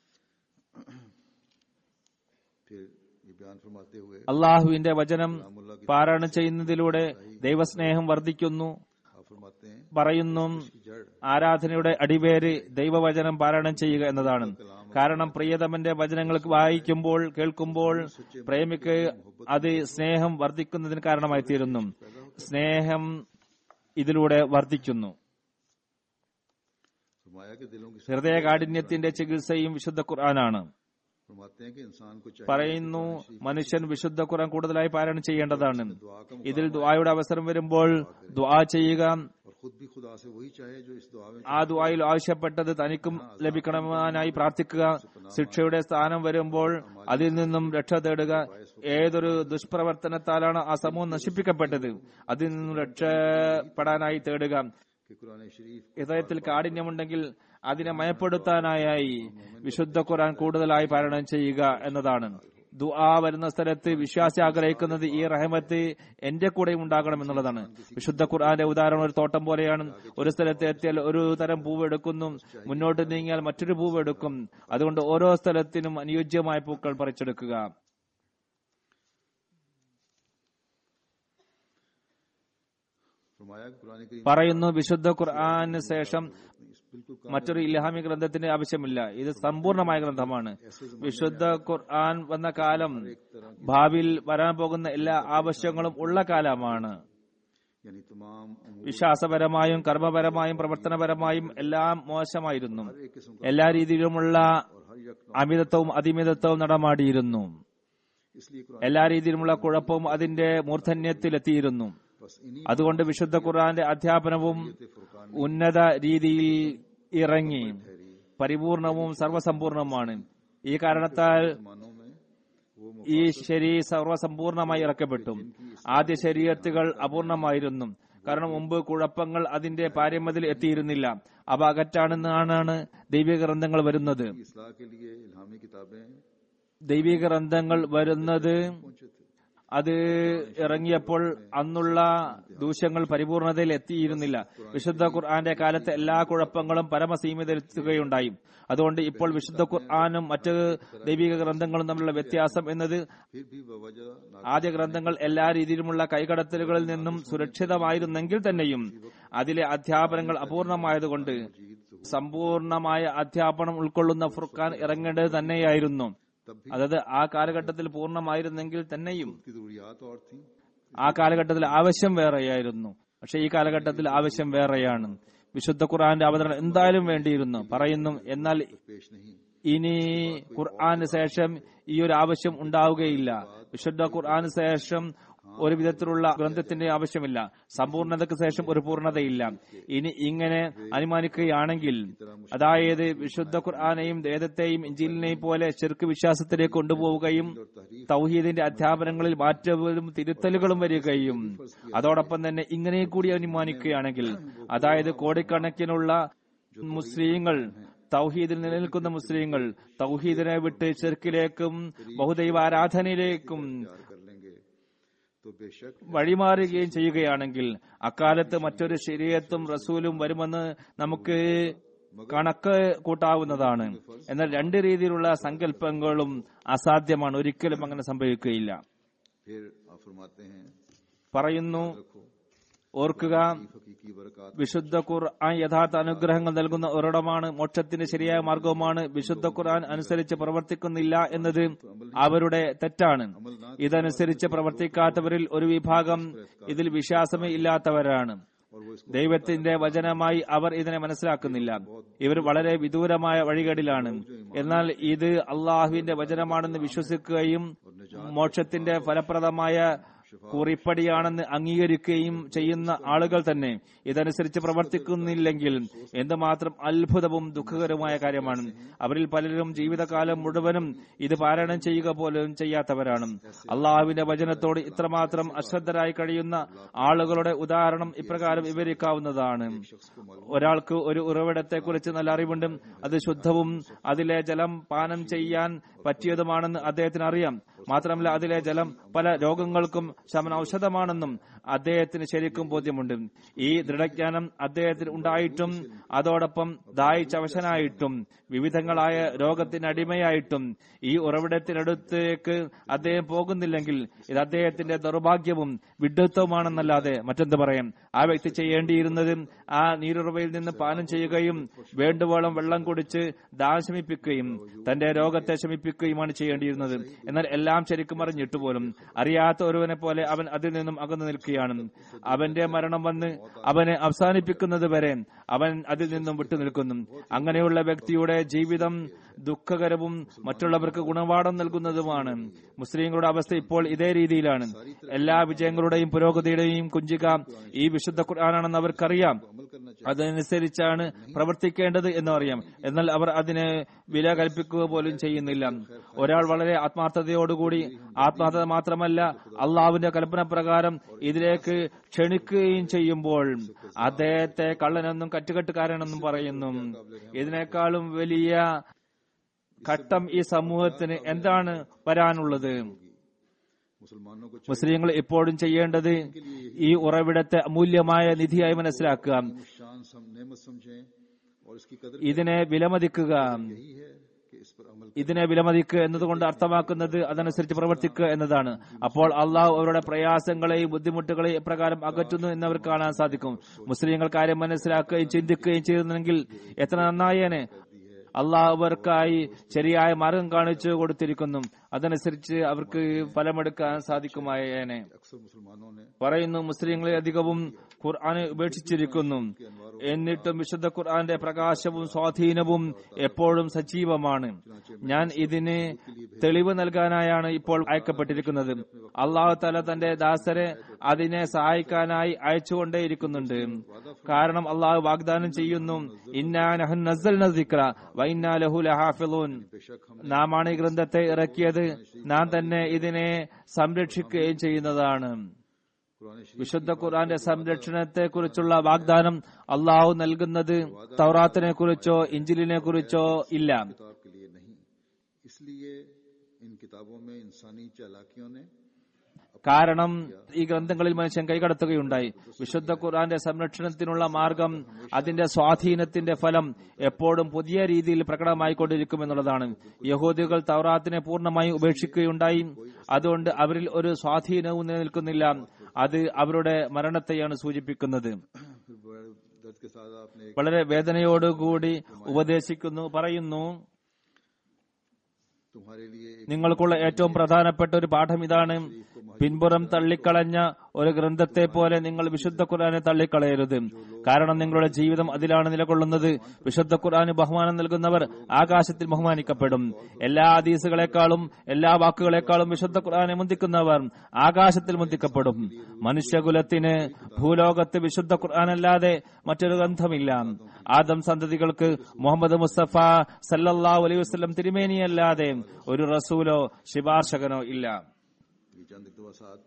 फिर ये बयान फरमाते हुए അള്ളാഹുവിന്റെ വചനം പാരായണം ചെയ്യുന്നതിലൂടെ ദൈവസ്നേഹം വർദ്ധിക്കുന്നു आप फरमाते हैं പറയുന്നു कि जड़ ആരാധനയുടെ അടിവേര് ദൈവവചനം പാരായണം ചെയ്യുക എന്നതാണ് കാരണം പ്രിയതമന്റെ വചനങ്ങൾ വായിക്കുമ്പോൾ കേൾക്കുമ്പോൾ പ്രേമിക്ക് അത് സ്നേഹം വർദ്ധിക്കുന്നതിന് കാരണമായി തീരുന്നു സ്നേഹം ഇതിലൂടെ വർദ്ധിക്കുന്നു फरमाया कि दिलों की ഹൃദയകാഠിന്യത്തിന്റെ ചികിത്സയും വിശുദ്ധ ഖുർആനാണ് फरमाते हैं कि इंसान को चाहिए പറയുന്നു മനുഷ്യൻ വിശുദ്ധ ഖുർആൻ കൂടുതലായി പാരായണം ചെയ്യേണ്ടതാണ് दुआ का ഇതിൽ ദുആയുടെ അവസരം വരുമ്പോൾ ദുആ ചെയ്യുക और खुद भी खुदा से वही चाहे जो इस दुआ में ആ ദുആയിൽ ആവശ്യപ്പെട്ടത് തനിക്കും ലഭിക്കണമെന്നായി പ്രാർത്ഥിക്കുക ശിക്ഷയുടെ സ്ഥാനം വരുമ്പോൾ അതിൽ നിന്നും രക്ഷ തേടുക ഏതൊരു ദുഷ്പ്രവർത്തനത്താലാണ് ആ സമൂഹം നശിപ്പിക്കപ്പെട്ടത് അതിൽ നിന്നും രക്ഷപ്പെടാനായി തേടുക कि कुरान शरीफ ഹൃദയത്തിൽ കാഠിന്യമുണ്ടെങ്കിൽ അതിനെ മയപ്പെടുത്താനായി വിശുദ്ധ ഖുർആൻ കൂടുതലായി പാരായണം ചെയ്യുക എന്നതാണ് ദുആ വരുന്ന സ്ഥലത്ത് വിശ്വാസി ആഗ്രഹിക്കുന്നത് ഈ റഹമത്ത് എന്റെ കൂടെയും ഉണ്ടാകണം എന്നുള്ളതാണ് വിശുദ്ധ ഖുർആന്റെ ഉദാഹരണം ഒരു തോട്ടം പോലെയാണ് ഒരു സ്ഥലത്ത് എത്തിയാൽ ഒരു തരം പൂവ് എടുക്കുന്നു മുന്നോട്ട് നീങ്ങിയാൽ മറ്റൊരു പൂവ് എടുക്കും അതുകൊണ്ട് ഓരോ സ്ഥലത്തിനും അനുയോജ്യമായ പൂക്കൾ പറിച്ചെടുക്കുക फरमाया कि कुरान करीम പറയുന്നു വിശുദ്ധ ഖുർആന് ശേഷം बिल्कुल മറ്റൊരു ഇലഹാമി ഗ്രന്ഥത്തിന് ആവശ്യമില്ല ഇത് സമ്പൂർണമായ ഗ്രന്ഥമാണ് വിശുദ്ധ ഖുർആൻ വന്ന കാലം ഭാവിയിൽ വരാൻ പോകുന്ന എല്ലാ ആവശ്യങ്ങളും ഉള്ള കാലമാണ് यानी तमाम उमूर വിശ്വാസപരമായും കർമ്മപരമായും പ്രവർത്തനപരമായും എല്ലാം മോശമായിരുന്നു हर एक किस्म എല്ലാ രീതിയിലുമുള്ള और हर एक അമിതത്വവും അതിമിതത്വവും നടമാടിയിരുന്നു इसलिए कुरान എല്ലാ രീതിയിലുമുള്ള കുഴപ്പവും അതിന്റെ മൂർധന്യത്തിലെത്തിയിരുന്നു बस इन्हीं അതുകൊണ്ട് വിശുദ്ധ ഖുർആന്റെ അധ്യാപനവും फुरकान ഉന്നത രീതിയിൽ ഇറങ്ങി ठहरी പരിപൂർണവും സർവസമ്പൂർണവുമാണ് ഈ കാരണത്താൽ मानों में वो ഈ ശരി സർവസമ്പൂർണമായി ഇറക്കപ്പെട്ടു ആദ്യ ശരീരത്തുകൾ അപൂർണമായിരുന്നു കാരണം മുമ്പ് കുഴപ്പങ്ങൾ അതിന്റെ പാരമ്യത്തിൽ എത്തിയിരുന്നില്ല അവ അകറ്റാണെന്നാണ് ദൈവിക ഗ്രന്ഥങ്ങൾ വരുന്നത് इसलाह के लिए इल्हामी किताबें ദൈവിക ഗ്രന്ഥങ്ങൾ വരുന്നത് पहुंचे थे അത് ഇറങ്ങിയപ്പോൾ അന്നുള്ള ദൂഷ്യങ്ങൾ പരിപൂർണതയിൽ എത്തിയിരുന്നില്ല വിശുദ്ധ ഖുർആന്റെ കാലത്തെ എല്ലാ കുഴപ്പങ്ങളും പരമസീമിതത്തിലുകയുണ്ടായി അതുകൊണ്ട് ഇപ്പോൾ വിശുദ്ധ ഖുർആാനും മറ്റ് ദൈവിക ഗ്രന്ഥങ്ങളും തമ്മിലുള്ള വ്യത്യാസം എന്നത് फिर भी बवजह ना ആദ്യ ഗ്രന്ഥങ്ങൾ എല്ലാ രീതിയിലുമുള്ള കൈകടത്തലുകളിൽ നിന്നും സുരക്ഷിതമായിരുന്നെങ്കിൽ തന്നെയും അതിലെ അധ്യാപനങ്ങൾ അപൂർണമായതുകൊണ്ട് സമ്പൂർണമായ അധ്യാപനം ഉൾക്കൊള്ളുന്ന ഫുർഖാൻ ഇറങ്ങേണ്ടത് തന്നെയായിരുന്നു तब भी അതായത് ആ കാലഘട്ടത്തിൽ പൂർണ്ണമായിരുന്നെങ്കിൽ തന്നെയും उसकी जरूरियात और थी ആ കാലഘട്ടത്തിൽ ആവശ്യം വേറെയായിരുന്നു പക്ഷെ ഈ കാലഘട്ടത്തിൽ ആവശ്യം വേറെയാണ് വിശുദ്ധ ഖുർആന്റെ അവതരണം എന്തായാലും വേണ്ടിയിരുന്നു പറയുന്നു എന്നാൽ पेश नहीं ഇനി ഖുർആന് ശേഷം ഈ ഒരു ആവശ്യം ഉണ്ടാവുകയില്ല വിശുദ്ധ ഖുർആന് ശേഷം ഒരു വിധത്തിലുള്ള ഗ്രന്ഥത്തിന്റെ ആവശ്യമില്ല സമ്പൂർണതയ്ക്ക് ശേഷം ഒരു പൂർണ്ണതയില്ല ഇനി ഇങ്ങനെ അനുമാനിക്കുകയാണെങ്കിൽ അതായത് വിശുദ്ധ ഖുർആാനെയും വേദത്തെയും ഇഞ്ചിലിനെയും പോലെ ചെറുക്ക് വിശ്വാസത്തിലേക്ക് കൊണ്ടുപോവുകയും തൗഹീദിന്റെ അധ്യാപനങ്ങളിൽ മാറ്റവും തിരുത്തലുകളും വരികയും അതോടൊപ്പം തന്നെ ഇങ്ങനെ കൂടി അനുമാനിക്കുകയാണെങ്കിൽ അതായത് കോടിക്കണക്കിനുള്ള മുസ്ലിങ്ങൾ തൗഹീദിൽ നിലനിൽക്കുന്ന മുസ്ലിങ്ങൾ തൗഹീദിനെ വിട്ട് ചെറുക്കിലേക്കും ബഹുദൈവ ആരാധനയിലേക്കും प्यार कर लेंगे तो बेशक വഴിമാറുകയും ചെയ്യുകയാണെങ്കിൽ അക്കാലത്ത് മറ്റൊരു ശരീരത്തും റസൂലും വരുമെന്ന് നമുക്ക് കണക്ക് കൂട്ടാവുന്നതാണ് എന്നാൽ രണ്ട് രീതിയിലുള്ള സങ്കല്പങ്ങളും അസാധ്യമാണ് ഒരിക്കലും അങ്ങനെ സംഭവിക്കുകയില്ല फिर आप फरमाते हैं പറയുന്നു रखो ഓർക്കുക हकीकी बरकत വിശുദ്ധ ഖുർആൻ യഥാർത്ഥ അനുഗ്രഹങ്ങൾ നൽകുന്ന ഒരിടമാണ് മോക്ഷത്തിന്റെ ശരിയായ മാർഗവുമാണ് വിശുദ്ധ ഖുർആൻ അനുസരിച്ച് പ്രവർത്തിക്കുന്നില്ല എന്നത് അവരുടെ തെറ്റാണ് ഇതനുസരിച്ച് പ്രവർത്തിക്കാത്തവരിൽ ഒരു വിഭാഗം ഇതിൽ വിശ്വാസമേ ഇല്ലാത്തവരാണ് और वो इसको ദൈവത്തിന്റെ വചനമായി അവർ ഇതിനെ മനസ്സിലാക്കുന്നില്ല ഇവർ വളരെ വിദൂരമായ വഴികേടിലാണ് എന്നാൽ ഇത് അള്ളാഹുവിന്റെ വചനമാണെന്ന് വിശ്വസിക്കുകയും മോക്ഷത്തിന്റെ ഫലപ്രദമായ കുറിപ്പടിയാണെന്ന് അംഗീകരിക്കുകയും ചെയ്യുന്ന ആളുകൾ തന്നെ ഇതനുസരിച്ച് പ്രവർത്തിക്കുന്നില്ലെങ്കിൽ എന്തുമാത്രം അത്ഭുതവും ദുഃഖകരവുമായ കാര്യമാണ് അവരിൽ പലരും ജീവിതകാലം മുഴുവനും ഇത് പാരായണം ചെയ്യുക പോലും ചെയ്യാത്തവരാണ് അള്ളാഹുവിന്റെ വചനത്തോട് ഇത്രമാത്രം അശ്രദ്ധരായി കഴിയുന്ന ആളുകളുടെ ഉദാഹരണം ഇപ്രകാരം വിവരിക്കാവുന്നതാണ് ഒരാൾക്ക് ഒരു ഉറവിടത്തെക്കുറിച്ച് നല്ല അറിവുണ്ട് അത് ശുദ്ധവും അതിലെ ജലം പാനം ചെയ്യാൻ പറ്റിയതുമാണെന്ന് അദ്ദേഹത്തിന് അറിയാം മാത്രമല്ല അതിലെ ജലം പല രോഗങ്ങൾക്കും ശമന ഔഷധമാണെന്നും അദ്ദേഹത്തിന് ശരിക്കും ബോധ്യമുണ്ട് ഈ ദൃഢജ്ഞാനം അദ്ദേഹത്തിന് ഉണ്ടായിട്ടും അതോടൊപ്പം ദാഹിച്ചവശനായിട്ടും വിവിധങ്ങളായ രോഗത്തിന് അടിമയായിട്ടും ഈ ഉറവിടത്തിനടുത്തേക്ക് അദ്ദേഹം പോകുന്നില്ലെങ്കിൽ ഇത് അദ്ദേഹത്തിന്റെ ദൗർഭാഗ്യവും വിഡ്ഢിത്വമാണെന്നല്ലാതെ മറ്റെന്ത് പറയാം ആ വ്യക്തി ചെയ്യേണ്ടിയിരുന്നത് ആ നീരുറവയിൽ നിന്ന് പാനം ചെയ്യുകയും വേണ്ടുവോളം വെള്ളം കുടിച്ച് ദാഹം ശമിപ്പിക്കുകയും തന്റെ രോഗത്തെ ശമിപ്പിക്കുകയുമാണ് ചെയ്യേണ്ടിയിരുന്നത് എന്നാൽ എല്ലാം ശരിക്കും അറിഞ്ഞിട്ട് പോലും അറിയാത്ത ഒരുവനെ പോലെ അവൻ അതിൽ നിന്നും അകന്നു നിൽക്കുകയാണ് അവന്റെ മരണം വന്ന് അവനെ അവസാനിപ്പിക്കുന്നത് വരെ അവൻ അതിൽ നിന്നും വിട്ടുനിൽക്കുന്നു അങ്ങനെയുള്ള വ്യക്തിയുടെ ജീവിതം ദുഃഖകരവും മറ്റുള്ളവർക്ക് ഗുണപാഠം നൽകുന്നതുമാണ് മുസ്ലിങ്ങളുടെ അവസ്ഥ ഇപ്പോൾ ഇതേ രീതിയിലാണ് എല്ലാ വിജയങ്ങളുടെയും പുരോഗതിയുടെയും കുഞ്ചിക ഈ വിശുദ്ധ ഖുർആാനാണെന്ന് അവർക്കറിയാം അതനുസരിച്ചാണ് പ്രവർത്തിക്കേണ്ടത് എന്ന് അറിയാം എന്നാൽ അവർ അതിന് വില കൽപ്പിക്കുക പോലും ചെയ്യുന്നില്ല ഒരാൾ വളരെ ആത്മാർത്ഥതയോടുകൂടി ആത്മാർത്ഥത മാത്രമല്ല അള്ളാഹുവിന്റെ കൽപ്പന പ്രകാരം ഇതിലേക്ക് ക്ഷണിക്കുകയും ചെയ്യുമ്പോൾ അദ്ദേഹത്തെ കള്ളനെന്നും കറ്റുകെട്ടുകാരനെന്നും പറയുന്നു ഇതിനേക്കാളും വലിയ ഘട്ടം ഈ സമൂഹത്തിന് എന്താണ് വരാനുള്ളത് मुसलमानों को മുസ്ലിങ്ങൾ എപ്പോഴും ചെയ്യേണ്ടത് ഈ ഉറവിടത്തെ അമൂല്യമായ നിധിയായി മനസ്സിലാക്കുക शान सम नेमत समझें और इसकी कदर ഇതിനെ വിലമതിക്കുക यही है कि इस पर अमल ഇതിനെ വിലമതിക്കുക എന്നതുകൊണ്ട് അർത്ഥമാക്കുന്നത് അതനുസരിച്ച് പ്രവർത്തിക്കുക എന്നതാണ് അപ്പോൾ അള്ളാഹു അവരുടെ പ്രയാസങ്ങളെയും ബുദ്ധിമുട്ടുകളെയും എപ്രകാരം അകറ്റുന്നു എന്നവർക്ക് കാണാൻ സാധിക്കും മുസ്ലിങ്ങൾ കാര്യം മനസ്സിലാക്കുകയും ചിന്തിക്കുകയും ചെയ്യുന്നെങ്കിൽ എത്ര നന്നായേനെ അള്ളാഹു അവർക്കായി ശരിയായ മാർഗം കാണിച്ചു കൊടുത്തിരിക്കുന്നു അതനുസരിച്ച് അവർക്ക് ഫലമെടുക്കാൻ സാധിക്കുമായേനെ अक्सर मुसलमानों ने പറയുന്നു മുസ്ലിങ്ങളെ അധികവും ഖുർആനെ ഉപേക്ഷിച്ചിരിക്കുന്നു എന്നിട്ടും വിശുദ്ധ ഖുർആന്റെ പ്രകാശവും സ്വാധീനവും എപ്പോഴും സജീവമാണ് ഞാൻ ഇതിന് തെളിവ് നൽകാനായാണ് ഇപ്പോൾ അയക്കപ്പെട്ടിരിക്കുന്നത് അള്ളാഹു തല തന്റെ ദാസരെ അതിനെ സഹായിക്കാനായി അയച്ചുകൊണ്ടേയിരിക്കുന്നുണ്ട് കാരണം അള്ളാഹു വാഗ്ദാനം ചെയ്യുന്നു ഇന്നാ നഹ്നു നസ്സൽന ദിക്ര വ ഇന്നാ ലഹു ലഹാഫിളൂൻ बेशक हम നാമാണ് ഈ ഗ്രന്ഥത്തെ ഇറക്കിയത് നാം തന്നെ ഇതിനെ സംരക്ഷിക്കുകയും ചെയ്യുന്നതാണ് कुरान शरीफ വിശുദ്ധ ഖുർആന്റെ സംരക്ഷണത്തെ കുറിച്ചുള്ള വാഗ്ദാനം അള്ളാഹു നൽകുന്നത് തൗറാത്തിനെ കുറിച്ചോ ഇഞ്ചിലിനെ കുറിച്ചോ ഇല്ല किताब के लिए नहीं इसलिए इन किताबों में इंसानी चालाकियों ने കാരണം ഈ ഗ്രന്ഥങ്ങളിൽ മനുഷ്യൻ കൈകടത്തുകയുണ്ടായി വിശുദ്ധ ഖുർആന്റെ സംരക്ഷണത്തിനുള്ള മാർഗം അതിന്റെ സ്വാധീനത്തിന്റെ ഫലം എപ്പോഴും പുതിയ രീതിയിൽ പ്രകടമായിക്കൊണ്ടിരിക്കുമെന്നുള്ളതാണ് യഹൂദികൾ തൗറാത്തിനെ പൂർണ്ണമായി ഉപേക്ഷിക്കുകയുണ്ടായി അതുകൊണ്ട് അവരിൽ ഒരു സ്വാധീനവും നിലനിൽക്കുന്നില്ല അത് അവരുടെ മരണത്തെയാണ് സൂചിപ്പിക്കുന്നത് फिर बड़े दर्द के साथ आपने एक വളരെ വേദനയോടുകൂടി ഉപദേശിക്കുന്നു പറയുന്നു तुम्हारे लिए एक നിങ്ങൾക്കുള്ള ഏറ്റവും പ്രധാനപ്പെട്ട ഒരു പാഠം ഇതാണ് പിൻപുറം തള്ളിക്കളഞ്ഞ ഒരു ഗ്രന്ഥത്തെ പോലെ നിങ്ങൾ വിശുദ്ധ ഖുർആനെ തള്ളിക്കളയരുത് കാരണം നിങ്ങളുടെ ജീവിതം അതിലാണ് നിലകൊള്ളുന്നത് വിശുദ്ധ ഖുർആന് ബഹുമാനം നൽകുന്നവർ ആകാശത്തിൽ ബഹുമാനിക്കപ്പെടും എല്ലാ ഹദീസുകളെക്കാളും എല്ലാ വാക്കുകളെക്കാളും വിശുദ്ധ ഖുർആനെ മുന്തിക്കുന്നവർ ആകാശത്തിൽ മുന്തിക്കപ്പെടും മനുഷ്യകുലത്തിന് ഭൂലോകത്ത് വിശുദ്ധ ഖുർആനല്ലാതെ മറ്റൊരു ഗ്രന്ഥമില്ല ആദം സന്തതികൾക്ക് മുഹമ്മദ് മുസ്തഫ സല്ലല്ലാഹു അലൈഹി വസല്ലം തിരുമേനിയല്ലാതെ ഒരു റസൂലോ ശിപാർശകനോ ഇല്ല ये चंद इकतबासात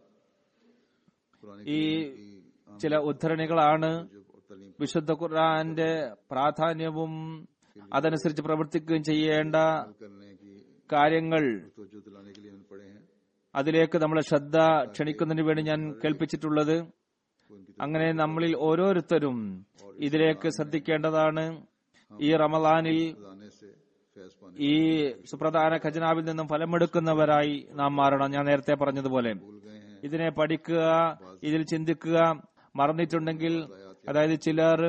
पुराने ഈ ചില ഉദ്ധരണികളാണ് और तलीम വിശുദ്ധ ഖുർആന്റെ പ്രാധാന്യവും അതനുസരിച്ച് പ്രവർത്തിക്കുകയും ചെയ്യേണ്ട करने की കാര്യങ്ങൾ तवज्जो दिलाने के लिए मैंने पढ़े हैं അതിലേക്ക് നമ്മളെ ശ്രദ്ധ ക്ഷണിക്കുന്നതിന് വേണ്ടി ഞാൻ കേൾപ്പിച്ചിട്ടുള്ളത് അങ്ങനെ നമ്മളിൽ ഓരോരുത്തരും ഇതിലേക്ക് ശ്രദ്ധിക്കേണ്ടതാണ് ഈ റമദാനിൽ खजाने से फैज पाने ഈ സുപ്രധാന ഖജനാവിൽ നിന്നും ഫലമെടുക്കുന്നവരായി നാം മാറണം ഞാൻ നേരത്തെ പറഞ്ഞതുപോലെ भूल गए हैं ഇതിനെ പഠിക്കുക ഇതിൽ ചിന്തിക്കുക മറന്നിട്ടുണ്ടെങ്കിൽ അതായത് ചിലർ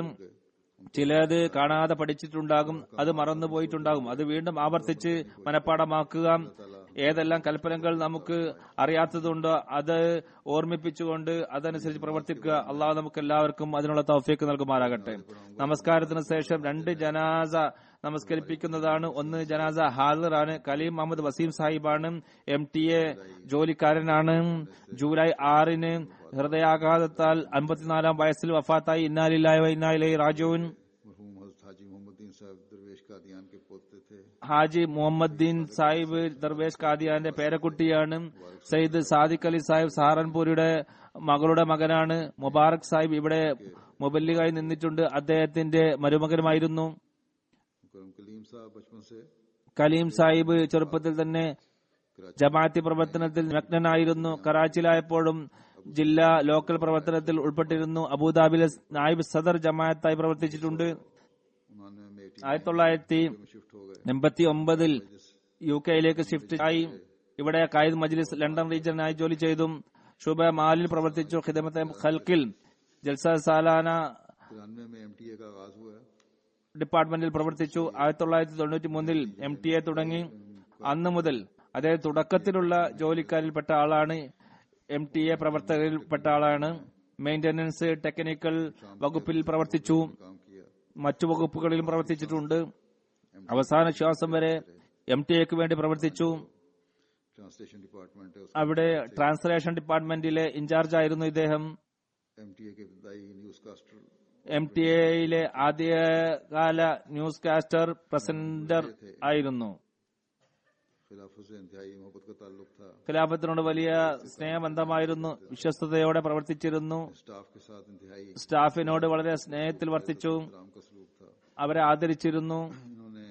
ചിലത് കാണാതെ പഠിച്ചിട്ടുണ്ടാകും അത് മറന്നുപോയിട്ടുണ്ടാകും അത് വീണ്ടും ആവർത്തിച്ച് മനഃപ്പാടമാക്കുക ഏതെല്ലാം കൽപ്പനകൾ നമുക്ക് അറിയാത്തതുണ്ടോ അത് ഓർമ്മിപ്പിച്ചുകൊണ്ട് അതനുസരിച്ച് പ്രവർത്തിക്കുക അള്ളാഹു നമുക്ക് എല്ലാവർക്കും അതിനുള്ള തൗഫീക്ക് നൽകുമാറാകട്ടെ നമസ്കാരത്തിന് ശേഷം രണ്ട് ജനാസ നമസ്കരിപ്പിക്കുന്നതാണ് ഒന്ന് ജനാസ ഹാദിറാണ് കലീം മുഹമ്മദ് വസീം സാഹിബാണ് എം ടി എ ജോലിക്കാരനാണ് ജൂലൈ ആറിന് ഹൃദയാഘാതത്താൽ അൻപത്തിനാലാം വയസ്സിൽ വഫാത്തായി ഇന്നാലില്ലായ ഇന്നാലിലെ രാജുവിൻ मरहूम हजरत हाजी मोहम्मदीन साहब दरवेश कादियान के पोते थे ഹാജി മുഹമ്മദ്ദീൻ സാഹിബ് ദർവേഷ് കാദിയാന്റെ പേരക്കുട്ടിയാണ് സയ്യിദ് സാദിഖ് അലി സാഹിബ് സഹാറൻപൂരിയുടെ മകളുടെ മകനാണ് മുബാറക് സാഹിബ് ഇവിടെ മുബല്ലിഗായി നിന്നിട്ടുണ്ട് അദ്ദേഹത്തിന്റെ മരുമകനുമായിരുന്നു करम कलीम साहब बचपन से കലീം സാഹിബ് ചെറുപ്പത്തിൽ തന്നെ ജമാഅത്തി പ്രവർത്തനത്തിൽ നിമഗ്നനായിരുന്നു കറാച്ചിയിലായപ്പോഴും ജില്ലാ ലോക്കൽ പ്രവർത്തനത്തിൽ ഉൾപ്പെട്ടിരുന്നു അബുദാബിയിലെ നായിബ് സദർ ജമാഅത്തായി പ്രവർത്തിച്ചിട്ടുണ്ട് उन्होंने में एटी ആയിരത്തി തൊള്ളായിരത്തി में शिफ्ट हो गए എൺപത്തി ഒമ്പതിൽ യു കെയിലേക്ക് ഷിഫ്റ്റ് ആയി ഇവിടെ കായിദ് മജ്ലിസ് ലണ്ടൻ റീജിയനായി ജോലി ചെയ്തു ഷുബ മാലിൽ പ്രവർത്തിച്ചു ഖിദമത്തെ ഖൽക്കിൽ ജൽസ സാലാന तिरानवे में एम का आगाज हुआ है ഡിപ്പാർട്ട്മെന്റിൽ പ്രവർത്തിച്ചു ആയിരത്തി തൊള്ളായിരത്തി തൊണ്ണൂറ്റി മൂന്നിൽ എം ടി എ തുടങ്ങി അന്ന് മുതൽ അതായത് തുടക്കത്തിലുള്ള ജോലിക്കാരിൽപ്പെട്ട ആളാണ് എം ടി എ പ്രവർത്തകരിൽപ്പെട്ട ആളാണ് മെയിന്റനൻസ് ടെക്നിക്കൽ വകുപ്പിൽ പ്രവർത്തിച്ചു काम किया മറ്റു വകുപ്പുകളിലും പ്രവർത്തിച്ചിട്ടുണ്ട് അവസാന ശ്വാസം വരെ എം ടി എക്ക് വേണ്ടി പ്രവർത്തിച്ചു ट्रांसलेशन डिपार्टमेंट है അവിടെ ട്രാൻസ്ലേഷൻ ഡിപ്പാർട്ട്മെന്റിലെ ഇൻചാർജ് ആയിരുന്നു ഇദ്ദേഹം एम के इब्तदाई न्यूज कास्टर എം ടി എയിലെ ആദ്യകാല ന്യൂസ് കാസ്റ്റർ പ്രസന്റർ ആയിരുന്നു खिलाफत से इंतहाई मोहब्बत का ताल्लुक था ഖിലാഫത്തിനോട് വലിയ സ്നേഹബന്ധമായിരുന്നു വിശ്വസ്തയോടെ പ്രവർത്തിച്ചിരുന്നു स्टाफ के साथ इंतहाई സ്റ്റാഫിനോട് വളരെ സ്നേഹത്തിൽ വർത്തിച്ചു राम का सलूक था അവരെ ആദരിച്ചിരുന്നു इन्होंने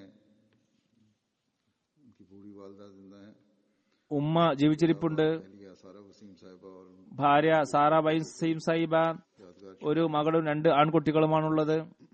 उनकी बूढ़ी वालदा जिंदा है ഉമ്മ ജീവിച്ചിരിപ്പുണ്ട് लिया सारा वसीम साहिबा और ഭാര്യ സാറ വൈസീം സാഹിബ यादगार ഒരു മകളും രണ്ട് ആൺകുട്ടികളുമാണുള്ളത്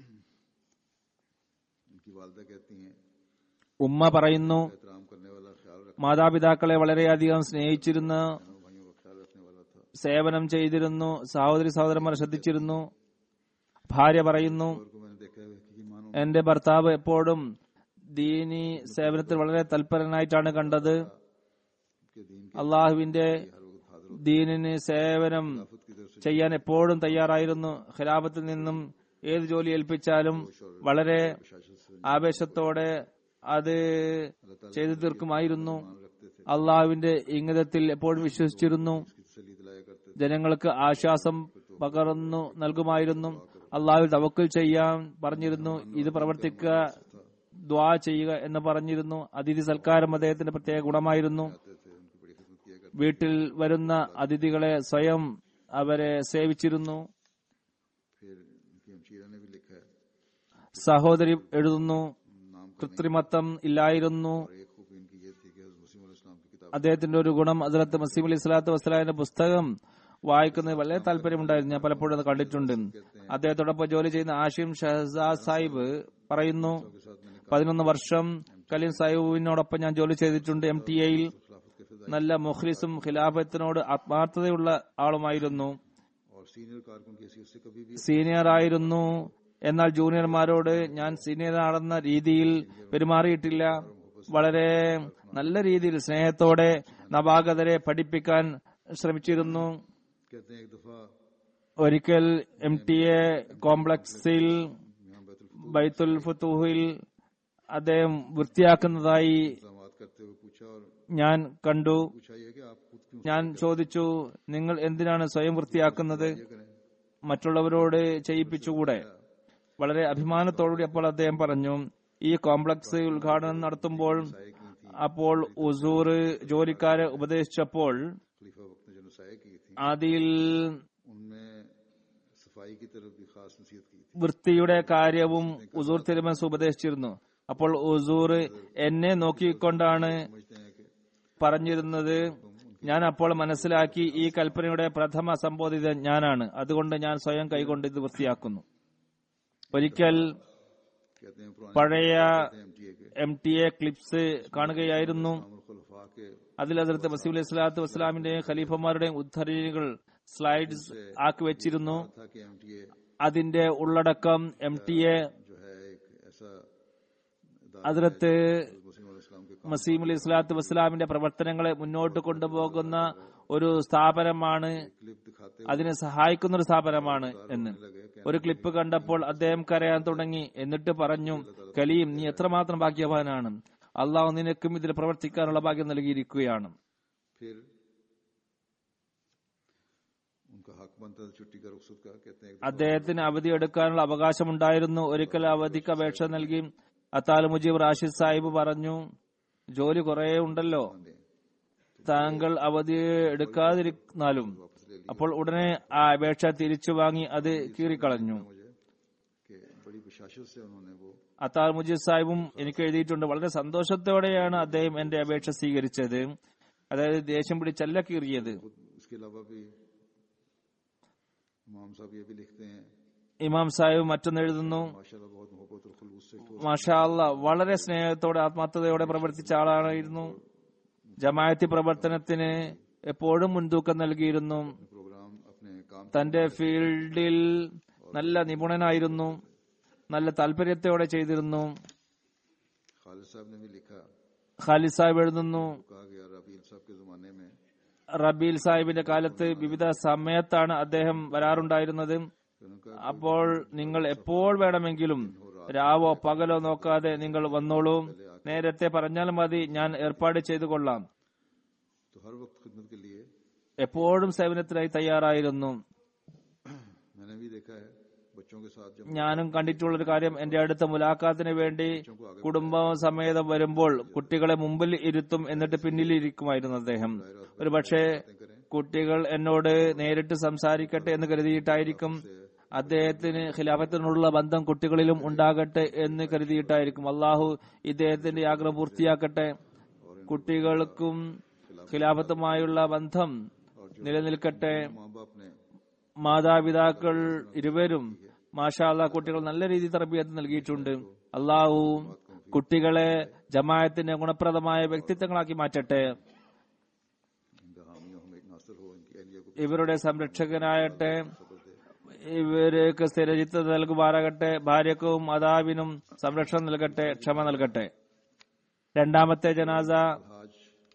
उनकी वालदा कहती हैं ഉമ്മ പറയുന്നു एहतराम करने वाला ख्याल रखने മാതാപിതാക്കളെ വളരെയധികം സ്നേഹിച്ചിരുന്നു वालों भाइयों का ख्याल रखने वाला था സേവനം ചെയ്തിരുന്നു സഹോദരി സഹോദരന്മാരെ ശ്രദ്ധിച്ചിരുന്നു ഭാര്യ പറയുന്നു और को मैंने देखा है कि मानो എന്റെ ഭർത്താവ് എപ്പോഴും ദീനി സേവനത്തിൽ വളരെ തൽപരനായിട്ടാണ് കണ്ടത് के दीन के അള്ളാഹുവിന്റെ हर वक्त हाजिर ദീനിന് സേവനം खिलाफत की तरफ से ചെയ്യാൻ എപ്പോഴും തയ്യാറായിരുന്നു ഖിലാഫത്തിൽ നിന്നും ഏത് ജോലി ഏൽപ്പിച്ചാലും വളരെ शासक से ആവേശത്തോടെ അത് ചെയ്തു തീർക്കുമായിരുന്നു रखते थे അള്ളാഹുവിന്റെ ഇംഗിതത്തിൽ എപ്പോഴും വിശ്വസിച്ചിരുന്നു इसकी तसली दिलाया करते थे ജനങ്ങൾക്ക് ആശ്വാസം പകർന്നു നൽകുമായിരുന്നു അള്ളാഹു തവക്കൽ ചെയ്യാൻ പറഞ്ഞിരുന്നു ഇത് പ്രവർത്തിക്കുക ദ്വാ ചെയ്യുക എന്ന് പറഞ്ഞിരുന്നു അതിഥി സൽക്കാരം അദ്ദേഹത്തിന്റെ പ്രത്യേക ഗുണമായിരുന്നു थे उनकी बड़ी खिदमत किया करते വീട്ടിൽ വരുന്ന അതിഥികളെ സ്വയം അവരെ സേവിച്ചിരുന്നു फिर उनकी हमशीरा ने भी लिखा है സഹോദരി എഴുതുന്നു नाम का കൃത്രിമത്വം ഇല്ലായിരുന്നു और एक खूबी इनकी ये थी कि हज़रत मुस्लिम अलैहि सलाम की किताब അദ്ദേഹത്തിന്റെ ഒരു ഗുണം അതിലത്ത് മസീം അലി സ്വലാത്തു വസ്സലാമിന്റെ പുസ്തകം വായിക്കുന്നത് വളരെ താല്പര്യമുണ്ടായിരുന്നു ഞാൻ പലപ്പോഴും അത് കണ്ടിട്ടുണ്ട് അദ്ദേഹത്തോടൊപ്പം ജോലി ചെയ്യുന്ന ആഷിം ഷഹസാദ് സാഹിബ് പറയുന്നു പതിനൊന്ന് വർഷം കലീം സാഹിബിനോടൊപ്പം ഞാൻ ജോലി ചെയ്തിട്ടുണ്ട് എം ടി എയിൽ നല്ല മുഖ്ലിസും ഖിലാഫത്തിനോട് ആത്മാർത്ഥതയുള്ള ആളുമായിരുന്നു और सीनियर कारकुन की हैसियत से कभी भी സീനിയർ ആയിരുന്നു എന്നാൽ ജൂനിയർമാരോട് ഞാൻ സീനിയർ ആണെന്ന രീതിയിൽ പെരുമാറിയിട്ടില്ല വളരെ നല്ല രീതിയിൽ സ്നേഹത്തോടെ നവാഗതരെ പഠിപ്പിക്കാൻ ശ്രമിച്ചിരുന്നു कहते हैं एक दफा ഒരിക്കൽ എം ടി എ കോംപ്ലക്സിൽ यहाँ बैतुल ബൈത്തുൽ ഫുത്തൂഹിൽ അദ്ദേഹം വൃത്തിയാക്കുന്നതായി इंतजाम करते हुए पूछा और ഞാൻ കണ്ടു पूछा यह कि आप खुद क्यों ഞാൻ ചോദിച്ചു നിങ്ങൾ എന്തിനാണ് സ്വയം വൃത്തിയാക്കുന്നത് ये करें മറ്റുള്ളവരോട് ചെയ്യിപ്പിച്ചുകൂടെ വളരെ അഭിമാനത്തോടുകൂടി അപ്പോൾ അദ്ദേഹം പറഞ്ഞു ഈ കോംപ്ലക്സ് ഉദ്ഘാടനം നടത്തുമ്പോൾ साय की थी അപ്പോൾ ഉസൂർ ജോലിക്കാരെ ഉപദേശിച്ചപ്പോൾ खलीफा वक्त ने जो नसाय की थी അതിൽ उनमें सफाई की तरफ भी खास नसीहत की थी വൃത്തിയുടെ കാര്യവും ഉസൂർ തിരുമനസ് ഉപദേശിച്ചിരുന്നു അപ്പോൾ ഉസൂർ എന്നെ നോക്കിക്കൊണ്ടാണ് समझते हैं कि പറഞ്ഞിരുന്നത് ഞാൻ അപ്പോൾ മനസ്സിലാക്കി ഈ കൽപ്പനയുടെ പ്രഥമ സംബോധിത ഞാനാണ് അതുകൊണ്ട് ഞാൻ സ്വയം കൈകൊണ്ട് ഇത് വൃത്തിയാക്കുന്നു ഒരിക്കൽ कहते हैं पुराने പഴയ एम टी ए के എം ടി എ ക്ലിപ്സ് കാണുകയായിരുന്നു अमर खुलफा के അതിൽ അതിർത്ത് വസീം അലൈഹി സ്വലാത്തു വസ്സലാമിന്റെയും ഖലീഫമാരുടെയും ഉദ്ധരണികൾ സ്ലൈഡ്സ് ആക്കി വെച്ചിരുന്നു था कि एम टी ए അതിന്റെ ഉള്ളടക്കം എം ടി എ जो है एक ऐसा അതിർത്ത് मुस्लिम इस्लाम के മസീം അലി സ്വലാത്തു വസ്സലാമിന്റെ പ്രവർത്തനങ്ങളെ മുന്നോട്ട് കൊണ്ടുപോകുന്ന ഒരു സ്ഥാപനമാണ് क्लिप दिखाते അതിനെ സഹായിക്കുന്ന ഒരു സ്ഥാപനമാണ് എന്ന് लगे कि ഒരു ക്ലിപ്പ് കണ്ടപ്പോൾ അദ്ദേഹം കരയാൻ തുടങ്ങി എന്നിട്ട് പറഞ്ഞു കലീം നീ എത്രമാത്രം ഭാഗ്യവാനാണ് അള്ളാഹു നിനക്കും ഇതിൽ പ്രവർത്തിക്കാനുള്ള ഭാഗ്യം നൽകിയിരിക്കുകയാണ് फिर उनका हक बनता था छुट्टी का रुखसत का कहते हैं एक അദ്ദേഹത്തിന് അവധി എടുക്കാനുള്ള അവകാശമുണ്ടായിരുന്നു ഒരിക്കൽ അവധിക്ക് അപേക്ഷ നൽകി അത്താൽ മുജീബ് റാഷിദ് സാഹിബ് പറഞ്ഞു ജോലി കുറെ ഉണ്ടല്ലോ താങ്കൾ അവധി എടുക്കാതിരുന്നാലും അപ്പോൾ ഉടനെ ആ അപേക്ഷ തിരിച്ചു വാങ്ങി അത് കീറിക്കളഞ്ഞു मुझे कि बड़ी बशाशत से उन्होंने वो അത്താൽ മുജീബ് സാഹിബും എനിക്ക് എഴുതിയിട്ടുണ്ട് വളരെ സന്തോഷത്തോടെയാണ് അദ്ദേഹം എന്റെ अപേക്ഷ സ്വീകരിച്ചത് അതായത് ദേഷ്യം പിടിച്ചല്ല കീറിയത് खुद इसके अलावा भी इमाम साहब ये भी लिखते हैं ഇമാം സാഹിബ് മറ്റൊന്ന് എഴുതുന്നു माशाल्लाह बहुत मोहब्बत और खुलूस से ठोस മാഷാ അല്ല വളരെ സ്നേഹത്തോടെ ആത്മാർത്ഥതയോടെ പ്രവർത്തിച്ച ആളായിരുന്നു ജമായത്തി പ്രവർത്തനത്തിന് എപ്പോഴും മുൻതൂക്കം നൽകിയിരുന്നു प्रोग्राम अपने काम തന്റെ ഫീൽഡിൽ നല്ല നിപുണനായിരുന്നു നല്ല താല്പര്യത്തോടെ ചെയ്തിരുന്നു खालिद साहब ने भी लिखा ഖാലിദ് സാഹിബ് എഴുതുന്നു कहा गया रबील साहब के जमाने में റബീൽ സാഹിബിന്റെ കാലത്ത് വിവിധ സമയത്താണ് അദ്ദേഹം വരാറുണ്ടായിരുന്നത് उन्होंने कहा അപ്പോൾ നിങ്ങൾ എപ്പോൾ വേണമെങ്കിലും രാവോ പകലോ നോക്കാതെ നിങ്ങൾ വന്നോളൂ നേരത്തെ പറഞ്ഞാൽ മതി ഞാൻ ഏർപ്പാട് ചെയ്തു കൊള്ളാം तो हर वक्त खिदमत के लिए എപ്പോഴും സേവനത്തിനായി തയ്യാറായിരുന്നു मैंने भी देखा है बच्चों के साथ जब ഞാനും കണ്ടിട്ടുള്ള ഒരു കാര്യം എന്റെ അടുത്ത മുലാഖാത്തിന് വേണ്ടി കുടുംബം സമേതം വരുമ്പോൾ കുട്ടികളെ മുമ്പിൽ ഇരുത്തും എന്നിട്ട് പിന്നിൽ ഇരിക്കുമായിരുന്നു അദ്ദേഹം ഒരു പക്ഷേ കുട്ടികൾ എന്നോട് നേരിട്ട് സംസാരിക്കട്ടെ എന്ന് കരുതിയിട്ടായിരിക്കും അദ്ദേഹത്തിന് ഖിലാഫത്തിനുള്ള ബന്ധം കുട്ടികളിലും ഉണ്ടാകട്ടെ എന്ന് കരുതിയിട്ടായിരിക്കും അള്ളാഹു ഇദ്ദേഹത്തിന്റെ ആഗ്രഹം പൂർത്തിയാക്കട്ടെ കുട്ടികൾക്കും ഖിലാഫത്തുമായുള്ള ബന്ധം നിലനിൽക്കട്ടെ माँ बाप ने മാതാപിതാക്കൾ ഇരുവരും മാഷാല്ല കുട്ടികൾ നല്ല രീതിയിൽ തർബീയത്ത് നൽകിയിട്ടുണ്ട് അള്ളാഹു കുട്ടികളെ ജമായത്തിന്റെ ഗുണപ്രദമായ വ്യക്തിത്വങ്ങളാക്കി മാറ്റട്ടെ इनका हामियों हम एक नासर हो इनकी अहलिया को ഇവരുടെ സംരക്ഷകനാകട്ടെ ഇവർക്ക് സ്ഥിരചിത്ത നൽകുമാറാകട്ടെ ഭാര്യക്കും മാതാവിനും സംരക്ഷണം നൽകട്ടെ ക്ഷമ നൽകട്ടെ രണ്ടാമത്തെ ജനാസ हाज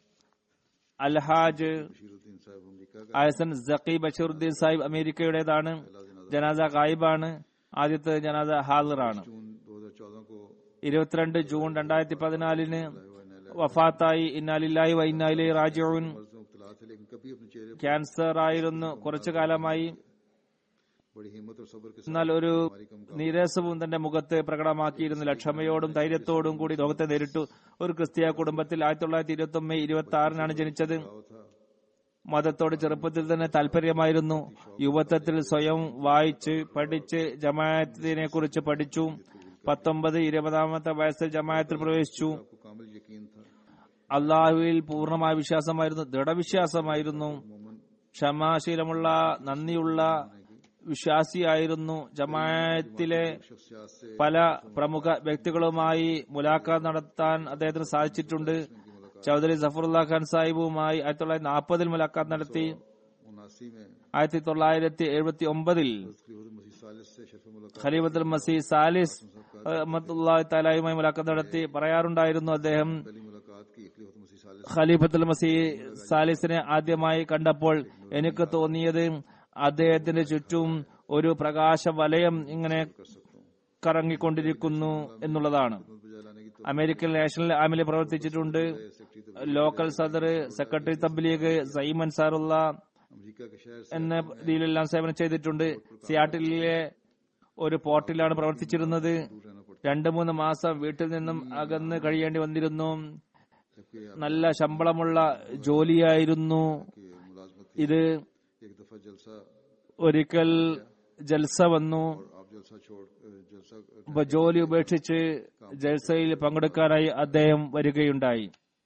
അൽഹാജ് बशीरुद्दीन साहब अमरीका का ആയസൻ സഖി ബഷീറുദ്ദീൻ സാഹിബ് അമേരിക്കയുടേതാണ് ജനാസ ഗായിബാണ് ആദ്യത്തെ ജനാസ ഹാദറാണ് जून 2014 को ഇരുപത്തിരണ്ട് ജൂൺ രണ്ടായിരത്തി പതിനാലിന് വഫാത്തായി ഇന്നാലില്ലായി വൈന്നാലി റാജിഊൻ मर्ज में मुबतला थे लेकिन कभी अपने चेहरे पर ക്യാൻസർ ആയിരുന്നു കുറച്ചു കാലമായി बड़ी हिम्मत और सब्र के साथ എന്നാൽ ഒരു നീരസവും തന്റെ മുഖത്ത് പ്രകടമാക്കിയിരുന്നില്ല ക്ഷമയോടും ധൈര്യത്തോടും കൂടി ലോകത്തെ നേരിട്ടു ഒരു ക്രിസ്തീയ കുടുംബത്തിൽ ആയിരത്തി തൊള്ളായിരത്തി ഇരുപത്തി ഒന്ന് മെയ് ഇരുപത്തി ആറിനാണ് ജനിച്ചത് आओ था മതത്തോട് ചെറുപ്പത്തിൽ തന്നെ താല്പര്യമായിരുന്നു യുവത്വത്തിൽ സ്വയം വായിച്ച് പഠിച്ച് ജമാഅത്തിനെ കുറിച്ച് പഠിച്ചു പത്തൊമ്പത് ഇരുപതാമത്തെ വയസ്സിൽ ജമാഅത്തിൽ പ്രവേശിച്ചു आपको कामिल यकीन था അള്ളാഹുവിൽ പൂർണ്ണമായ വിശ്വാസമായിരുന്നു ദൃഢവിശ്വാസമായിരുന്നു मोमन ക്ഷമാശീലമുള്ള നന്ദിയുള്ള വിശ്വാസിയായിരുന്നു ജമാഅത്തിലെ शख्सियात से പല പ്രമുഖ വ്യക്തികളുമായി മുലാഖാത്ത് നടത്താൻ അദ്ദേഹത്തിന് സാധിച്ചിട്ടുണ്ട് ചൗധരി സഫറുല്ല ഖാൻ സാഹിബുമായി ആയിരത്തി തൊള്ളായിരത്തി നാൽപ്പതിൽ മുലാഖാത്ത് നടത്തി उनासी में ആയിരത്തി തൊള്ളായിരത്തി എഴുപത്തി ഒമ്പതിൽ खलीफुल मसीह सालिस से शरफ मुलाकात ഖലീഫത്തുൽ മസീദ് സാലിസ് അഹമ്മത്തുല്ലാഹി താലായുമായി മുലാഖാത്ത് നടത്തി പറയാറുണ്ടായിരുന്നു അദ്ദേഹം पहली मुलाकात की खलीफुल मसीह सालिस ഖലീഫത്തുൽ മസീഹ് സാലിസിനെ ആദ്യമായി കണ്ടപ്പോൾ എനിക്ക് തോന്നിയത് അദ്ദേഹത്തിന്റെ ചുറ്റും ഒരു പ്രകാശ വലയം ഇങ്ങനെ कर सकता हूँ കറങ്ങിക്കൊണ്ടിരിക്കുന്നു എന്നുള്ളതാണ് खिदमत बजाय लाने की तो അമേരിക്കൻ നാഷണൽ ആമിൽ പ്രവർത്തിച്ചിട്ടുണ്ട് सेक्रेटरी ലോക്കൽ സദർ സെക്രട്ടറി തബ്ലീഗ് സൈം അൻസാറുള്ള अमेरिका के शहर से എന്ന രീതിയിലെല്ലാം സേവനം ചെയ്തിട്ടുണ്ട് സിയാട്ടിലെ ഒരു പോർട്ടിലാണ് പ്രവർത്തിച്ചിരുന്നത് दूर रहना पड़ता രണ്ടു മൂന്ന് മാസം വീട്ടിൽ നിന്നും അകന്ന് കഴിയേണ്ടി വന്നിരുന്നു है जबकि നല്ല ശമ്പളമുള്ള ജോലിയായിരുന്നു आपकी मुलाजमत ഇത് एक दफा जलसा ഒരിക്കൽ ജൽസ വന്നു और आप जलसा छोड़ अ, जलसा അപ്പൊ ജോലി ഉപേക്ഷിച്ച് ജൽസയിൽ പങ്കെടുക്കാനായി അദ്ദേഹം വരികയുണ്ടായി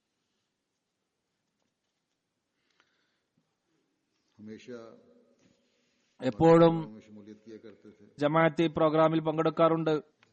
हमेशा എപ്പോഴും में शमूलियत किया करते थे ജമാഅത്തി പ്രോഗ്രാമിൽ പങ്കെടുക്കാറുണ്ട്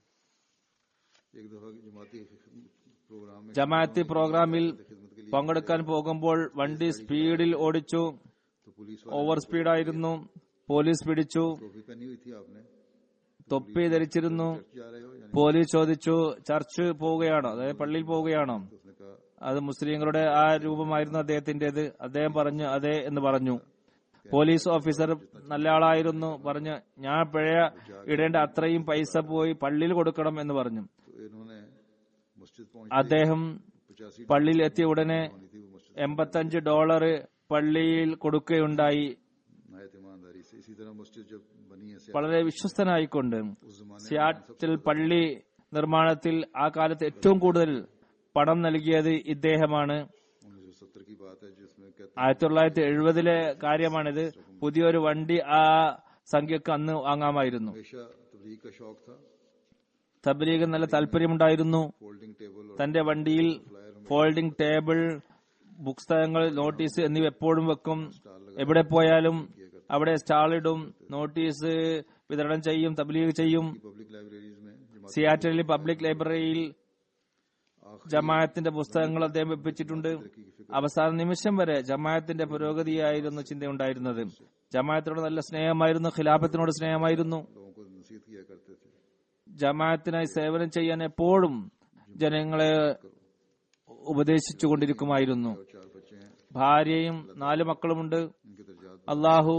एक दफा जमाती प्रोग्राम में ജമാഅത്തി പ്രോഗ്രാമിൽ खिदमत के लिए പങ്കെടുക്കാൻ പോകുമ്പോൾ വണ്ടി സ്പീഡിൽ ഓടിച്ചു तो पुलिस ഓവർ സ്പീഡായിരുന്നു പോലീസ് പിടിച്ചു टोपी पहनी हुई थी आपने തൊപ്പി ധരിച്ചിരുന്നു जा रहे हो यानी പോലീസ് ചോദിച്ചു ചർച്ച് പോവുകയാണോ അതായത് പള്ളിയിൽ പോവുകയാണോ तो उसने कहा അത് മുസ്ലിങ്ങളുടെ ആ രൂപമായിരുന്നു അദ്ദേഹത്തിന്റേത് അദ്ദേഹം പറഞ്ഞു അതെ എന്ന് പറഞ്ഞു പോലീസ് ഓഫീസർ നല്ല ആളായിരുന്നു പറഞ്ഞു ഞാൻ പിഴ ഇടേണ്ട അത്രയും പൈസ പോയി പള്ളിയിൽ കൊടുക്കണം എന്ന് പറഞ്ഞു तो इन्होंने मस्जिद पहुंच അദ്ദേഹം पचासी പള്ളിയിൽ എത്തിയ ഉടനെ होनी थी वो मस्जिद എൺപത്തഞ്ച് ഡോളർ പള്ളിയിൽ കൊടുക്കുകയുണ്ടായി नायत ईमानदारी से इसी तरह मस्जिद जब बनी है सियाटल, വളരെ വിശ്വസ്തനായിക്കൊണ്ട് उस जमाने സിയാറ്റിൽ പള്ളി നിർമ്മാണത്തിൽ ആ കാലത്ത് ഏറ്റവും കൂടുതൽ പണം നൽകിയത് ഇദ്ദേഹമാണ് उन्नीस सौ सत्तर की बात है जिसमें कहते ആയിരത്തി തൊള്ളായിരത്തി എഴുപതിലെ കാര്യമാണിത് പുതിയൊരു വണ്ടി ആ സംഖ്യക്ക് അന്ന് വാങ്ങാമായിരുന്നു हमेशा तबलीग का शौक था തബ്ലീഗ് നല്ല താല്പര്യമുണ്ടായിരുന്നു फोल्डिंग टेबल और തന്റെ വണ്ടിയിൽ ഫോൾഡിംഗ് ടേബിൾ പുസ്തകങ്ങൾ നോട്ടീസ് എന്നിവ എപ്പോഴും വെക്കും എവിടെ പോയാലും അവിടെ സ്റ്റാളിടും നോട്ടീസ് വിതരണം ചെയ്യും തബ്ലീഗ് ചെയ്യും पब्लिक लाइब्रेरीज में जमात സിയാറ്റലിൽ പബ്ലിക് ലൈബ്രറിയിൽ ജമാഅത്തിന്റെ പുസ്തകങ്ങൾ അദ്ദേഹം വെപ്പിച്ചിട്ടുണ്ട് അവസാന നിമിഷം വരെ ജമാഅത്തിന്റെ പുരോഗതിയായിരുന്നു ചിന്തയുണ്ടായിരുന്നത് ജമാഅത്തിനോട് നല്ല സ്നേഹമായിരുന്നു ഖിലാഫത്തിനോട് സ്നേഹമായിരുന്നു लोगों को नसीहत किया करते थे ജമാഅത്തിനായി സേവനം ചെയ്യാൻ എപ്പോഴും ജനങ്ങളെ ഉപദേശിച്ചു കൊണ്ടിരിക്കുമായിരുന്നു और चार बच्चे हैं ഭാര്യയും നാല് മക്കളുമുണ്ട് इनके दर्जात അള്ളാഹു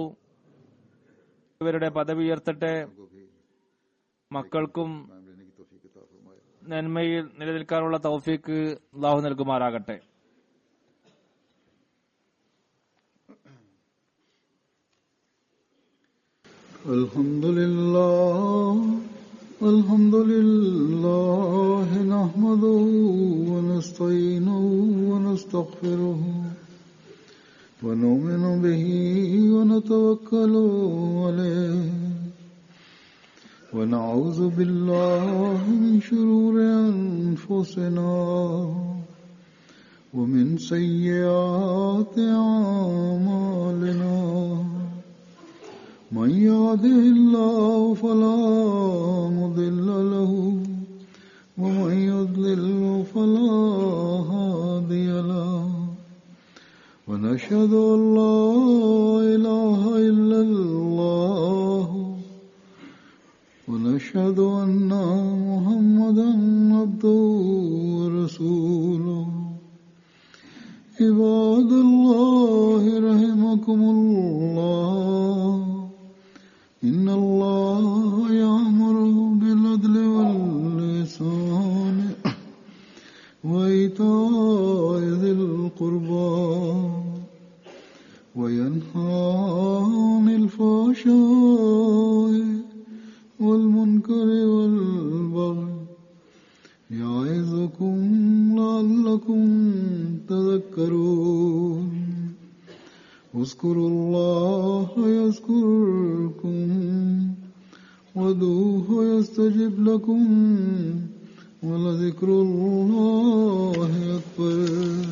ഇവരുടെ പദവി ഉയർത്തട്ടെ को भी മക്കൾക്കും नाम लेने की तोफीक अता फरमाए നന്മയിൽ നിലനിൽക്കാനുള്ള തൗഫീക്ക് അള്ളാഹു നൽകുമാറാകട്ടെ الحمد لله الحمد لله نحمده ونستعينه ونستغفره ونؤمن به ونتوكل عليه ونعوذ بالله من شرور أنفسنا ومن سيئات أعمالنا من يهده الله فلا مضل له ومن يضلل فلا هادي له ونشهد أن لا إله إلا الله ونشهد أن محمدا عبده ورسوله عباد الله رحمكم الله إن الله يأمر بالعدل واللسان وإيتاء ذي القربى وينهى عن الفحشاء والمنكر والبغي يعظكم لعلكم تذكرون اذكروا الله يذكركم ودوه يستجب لكم ولذكر الله أكبر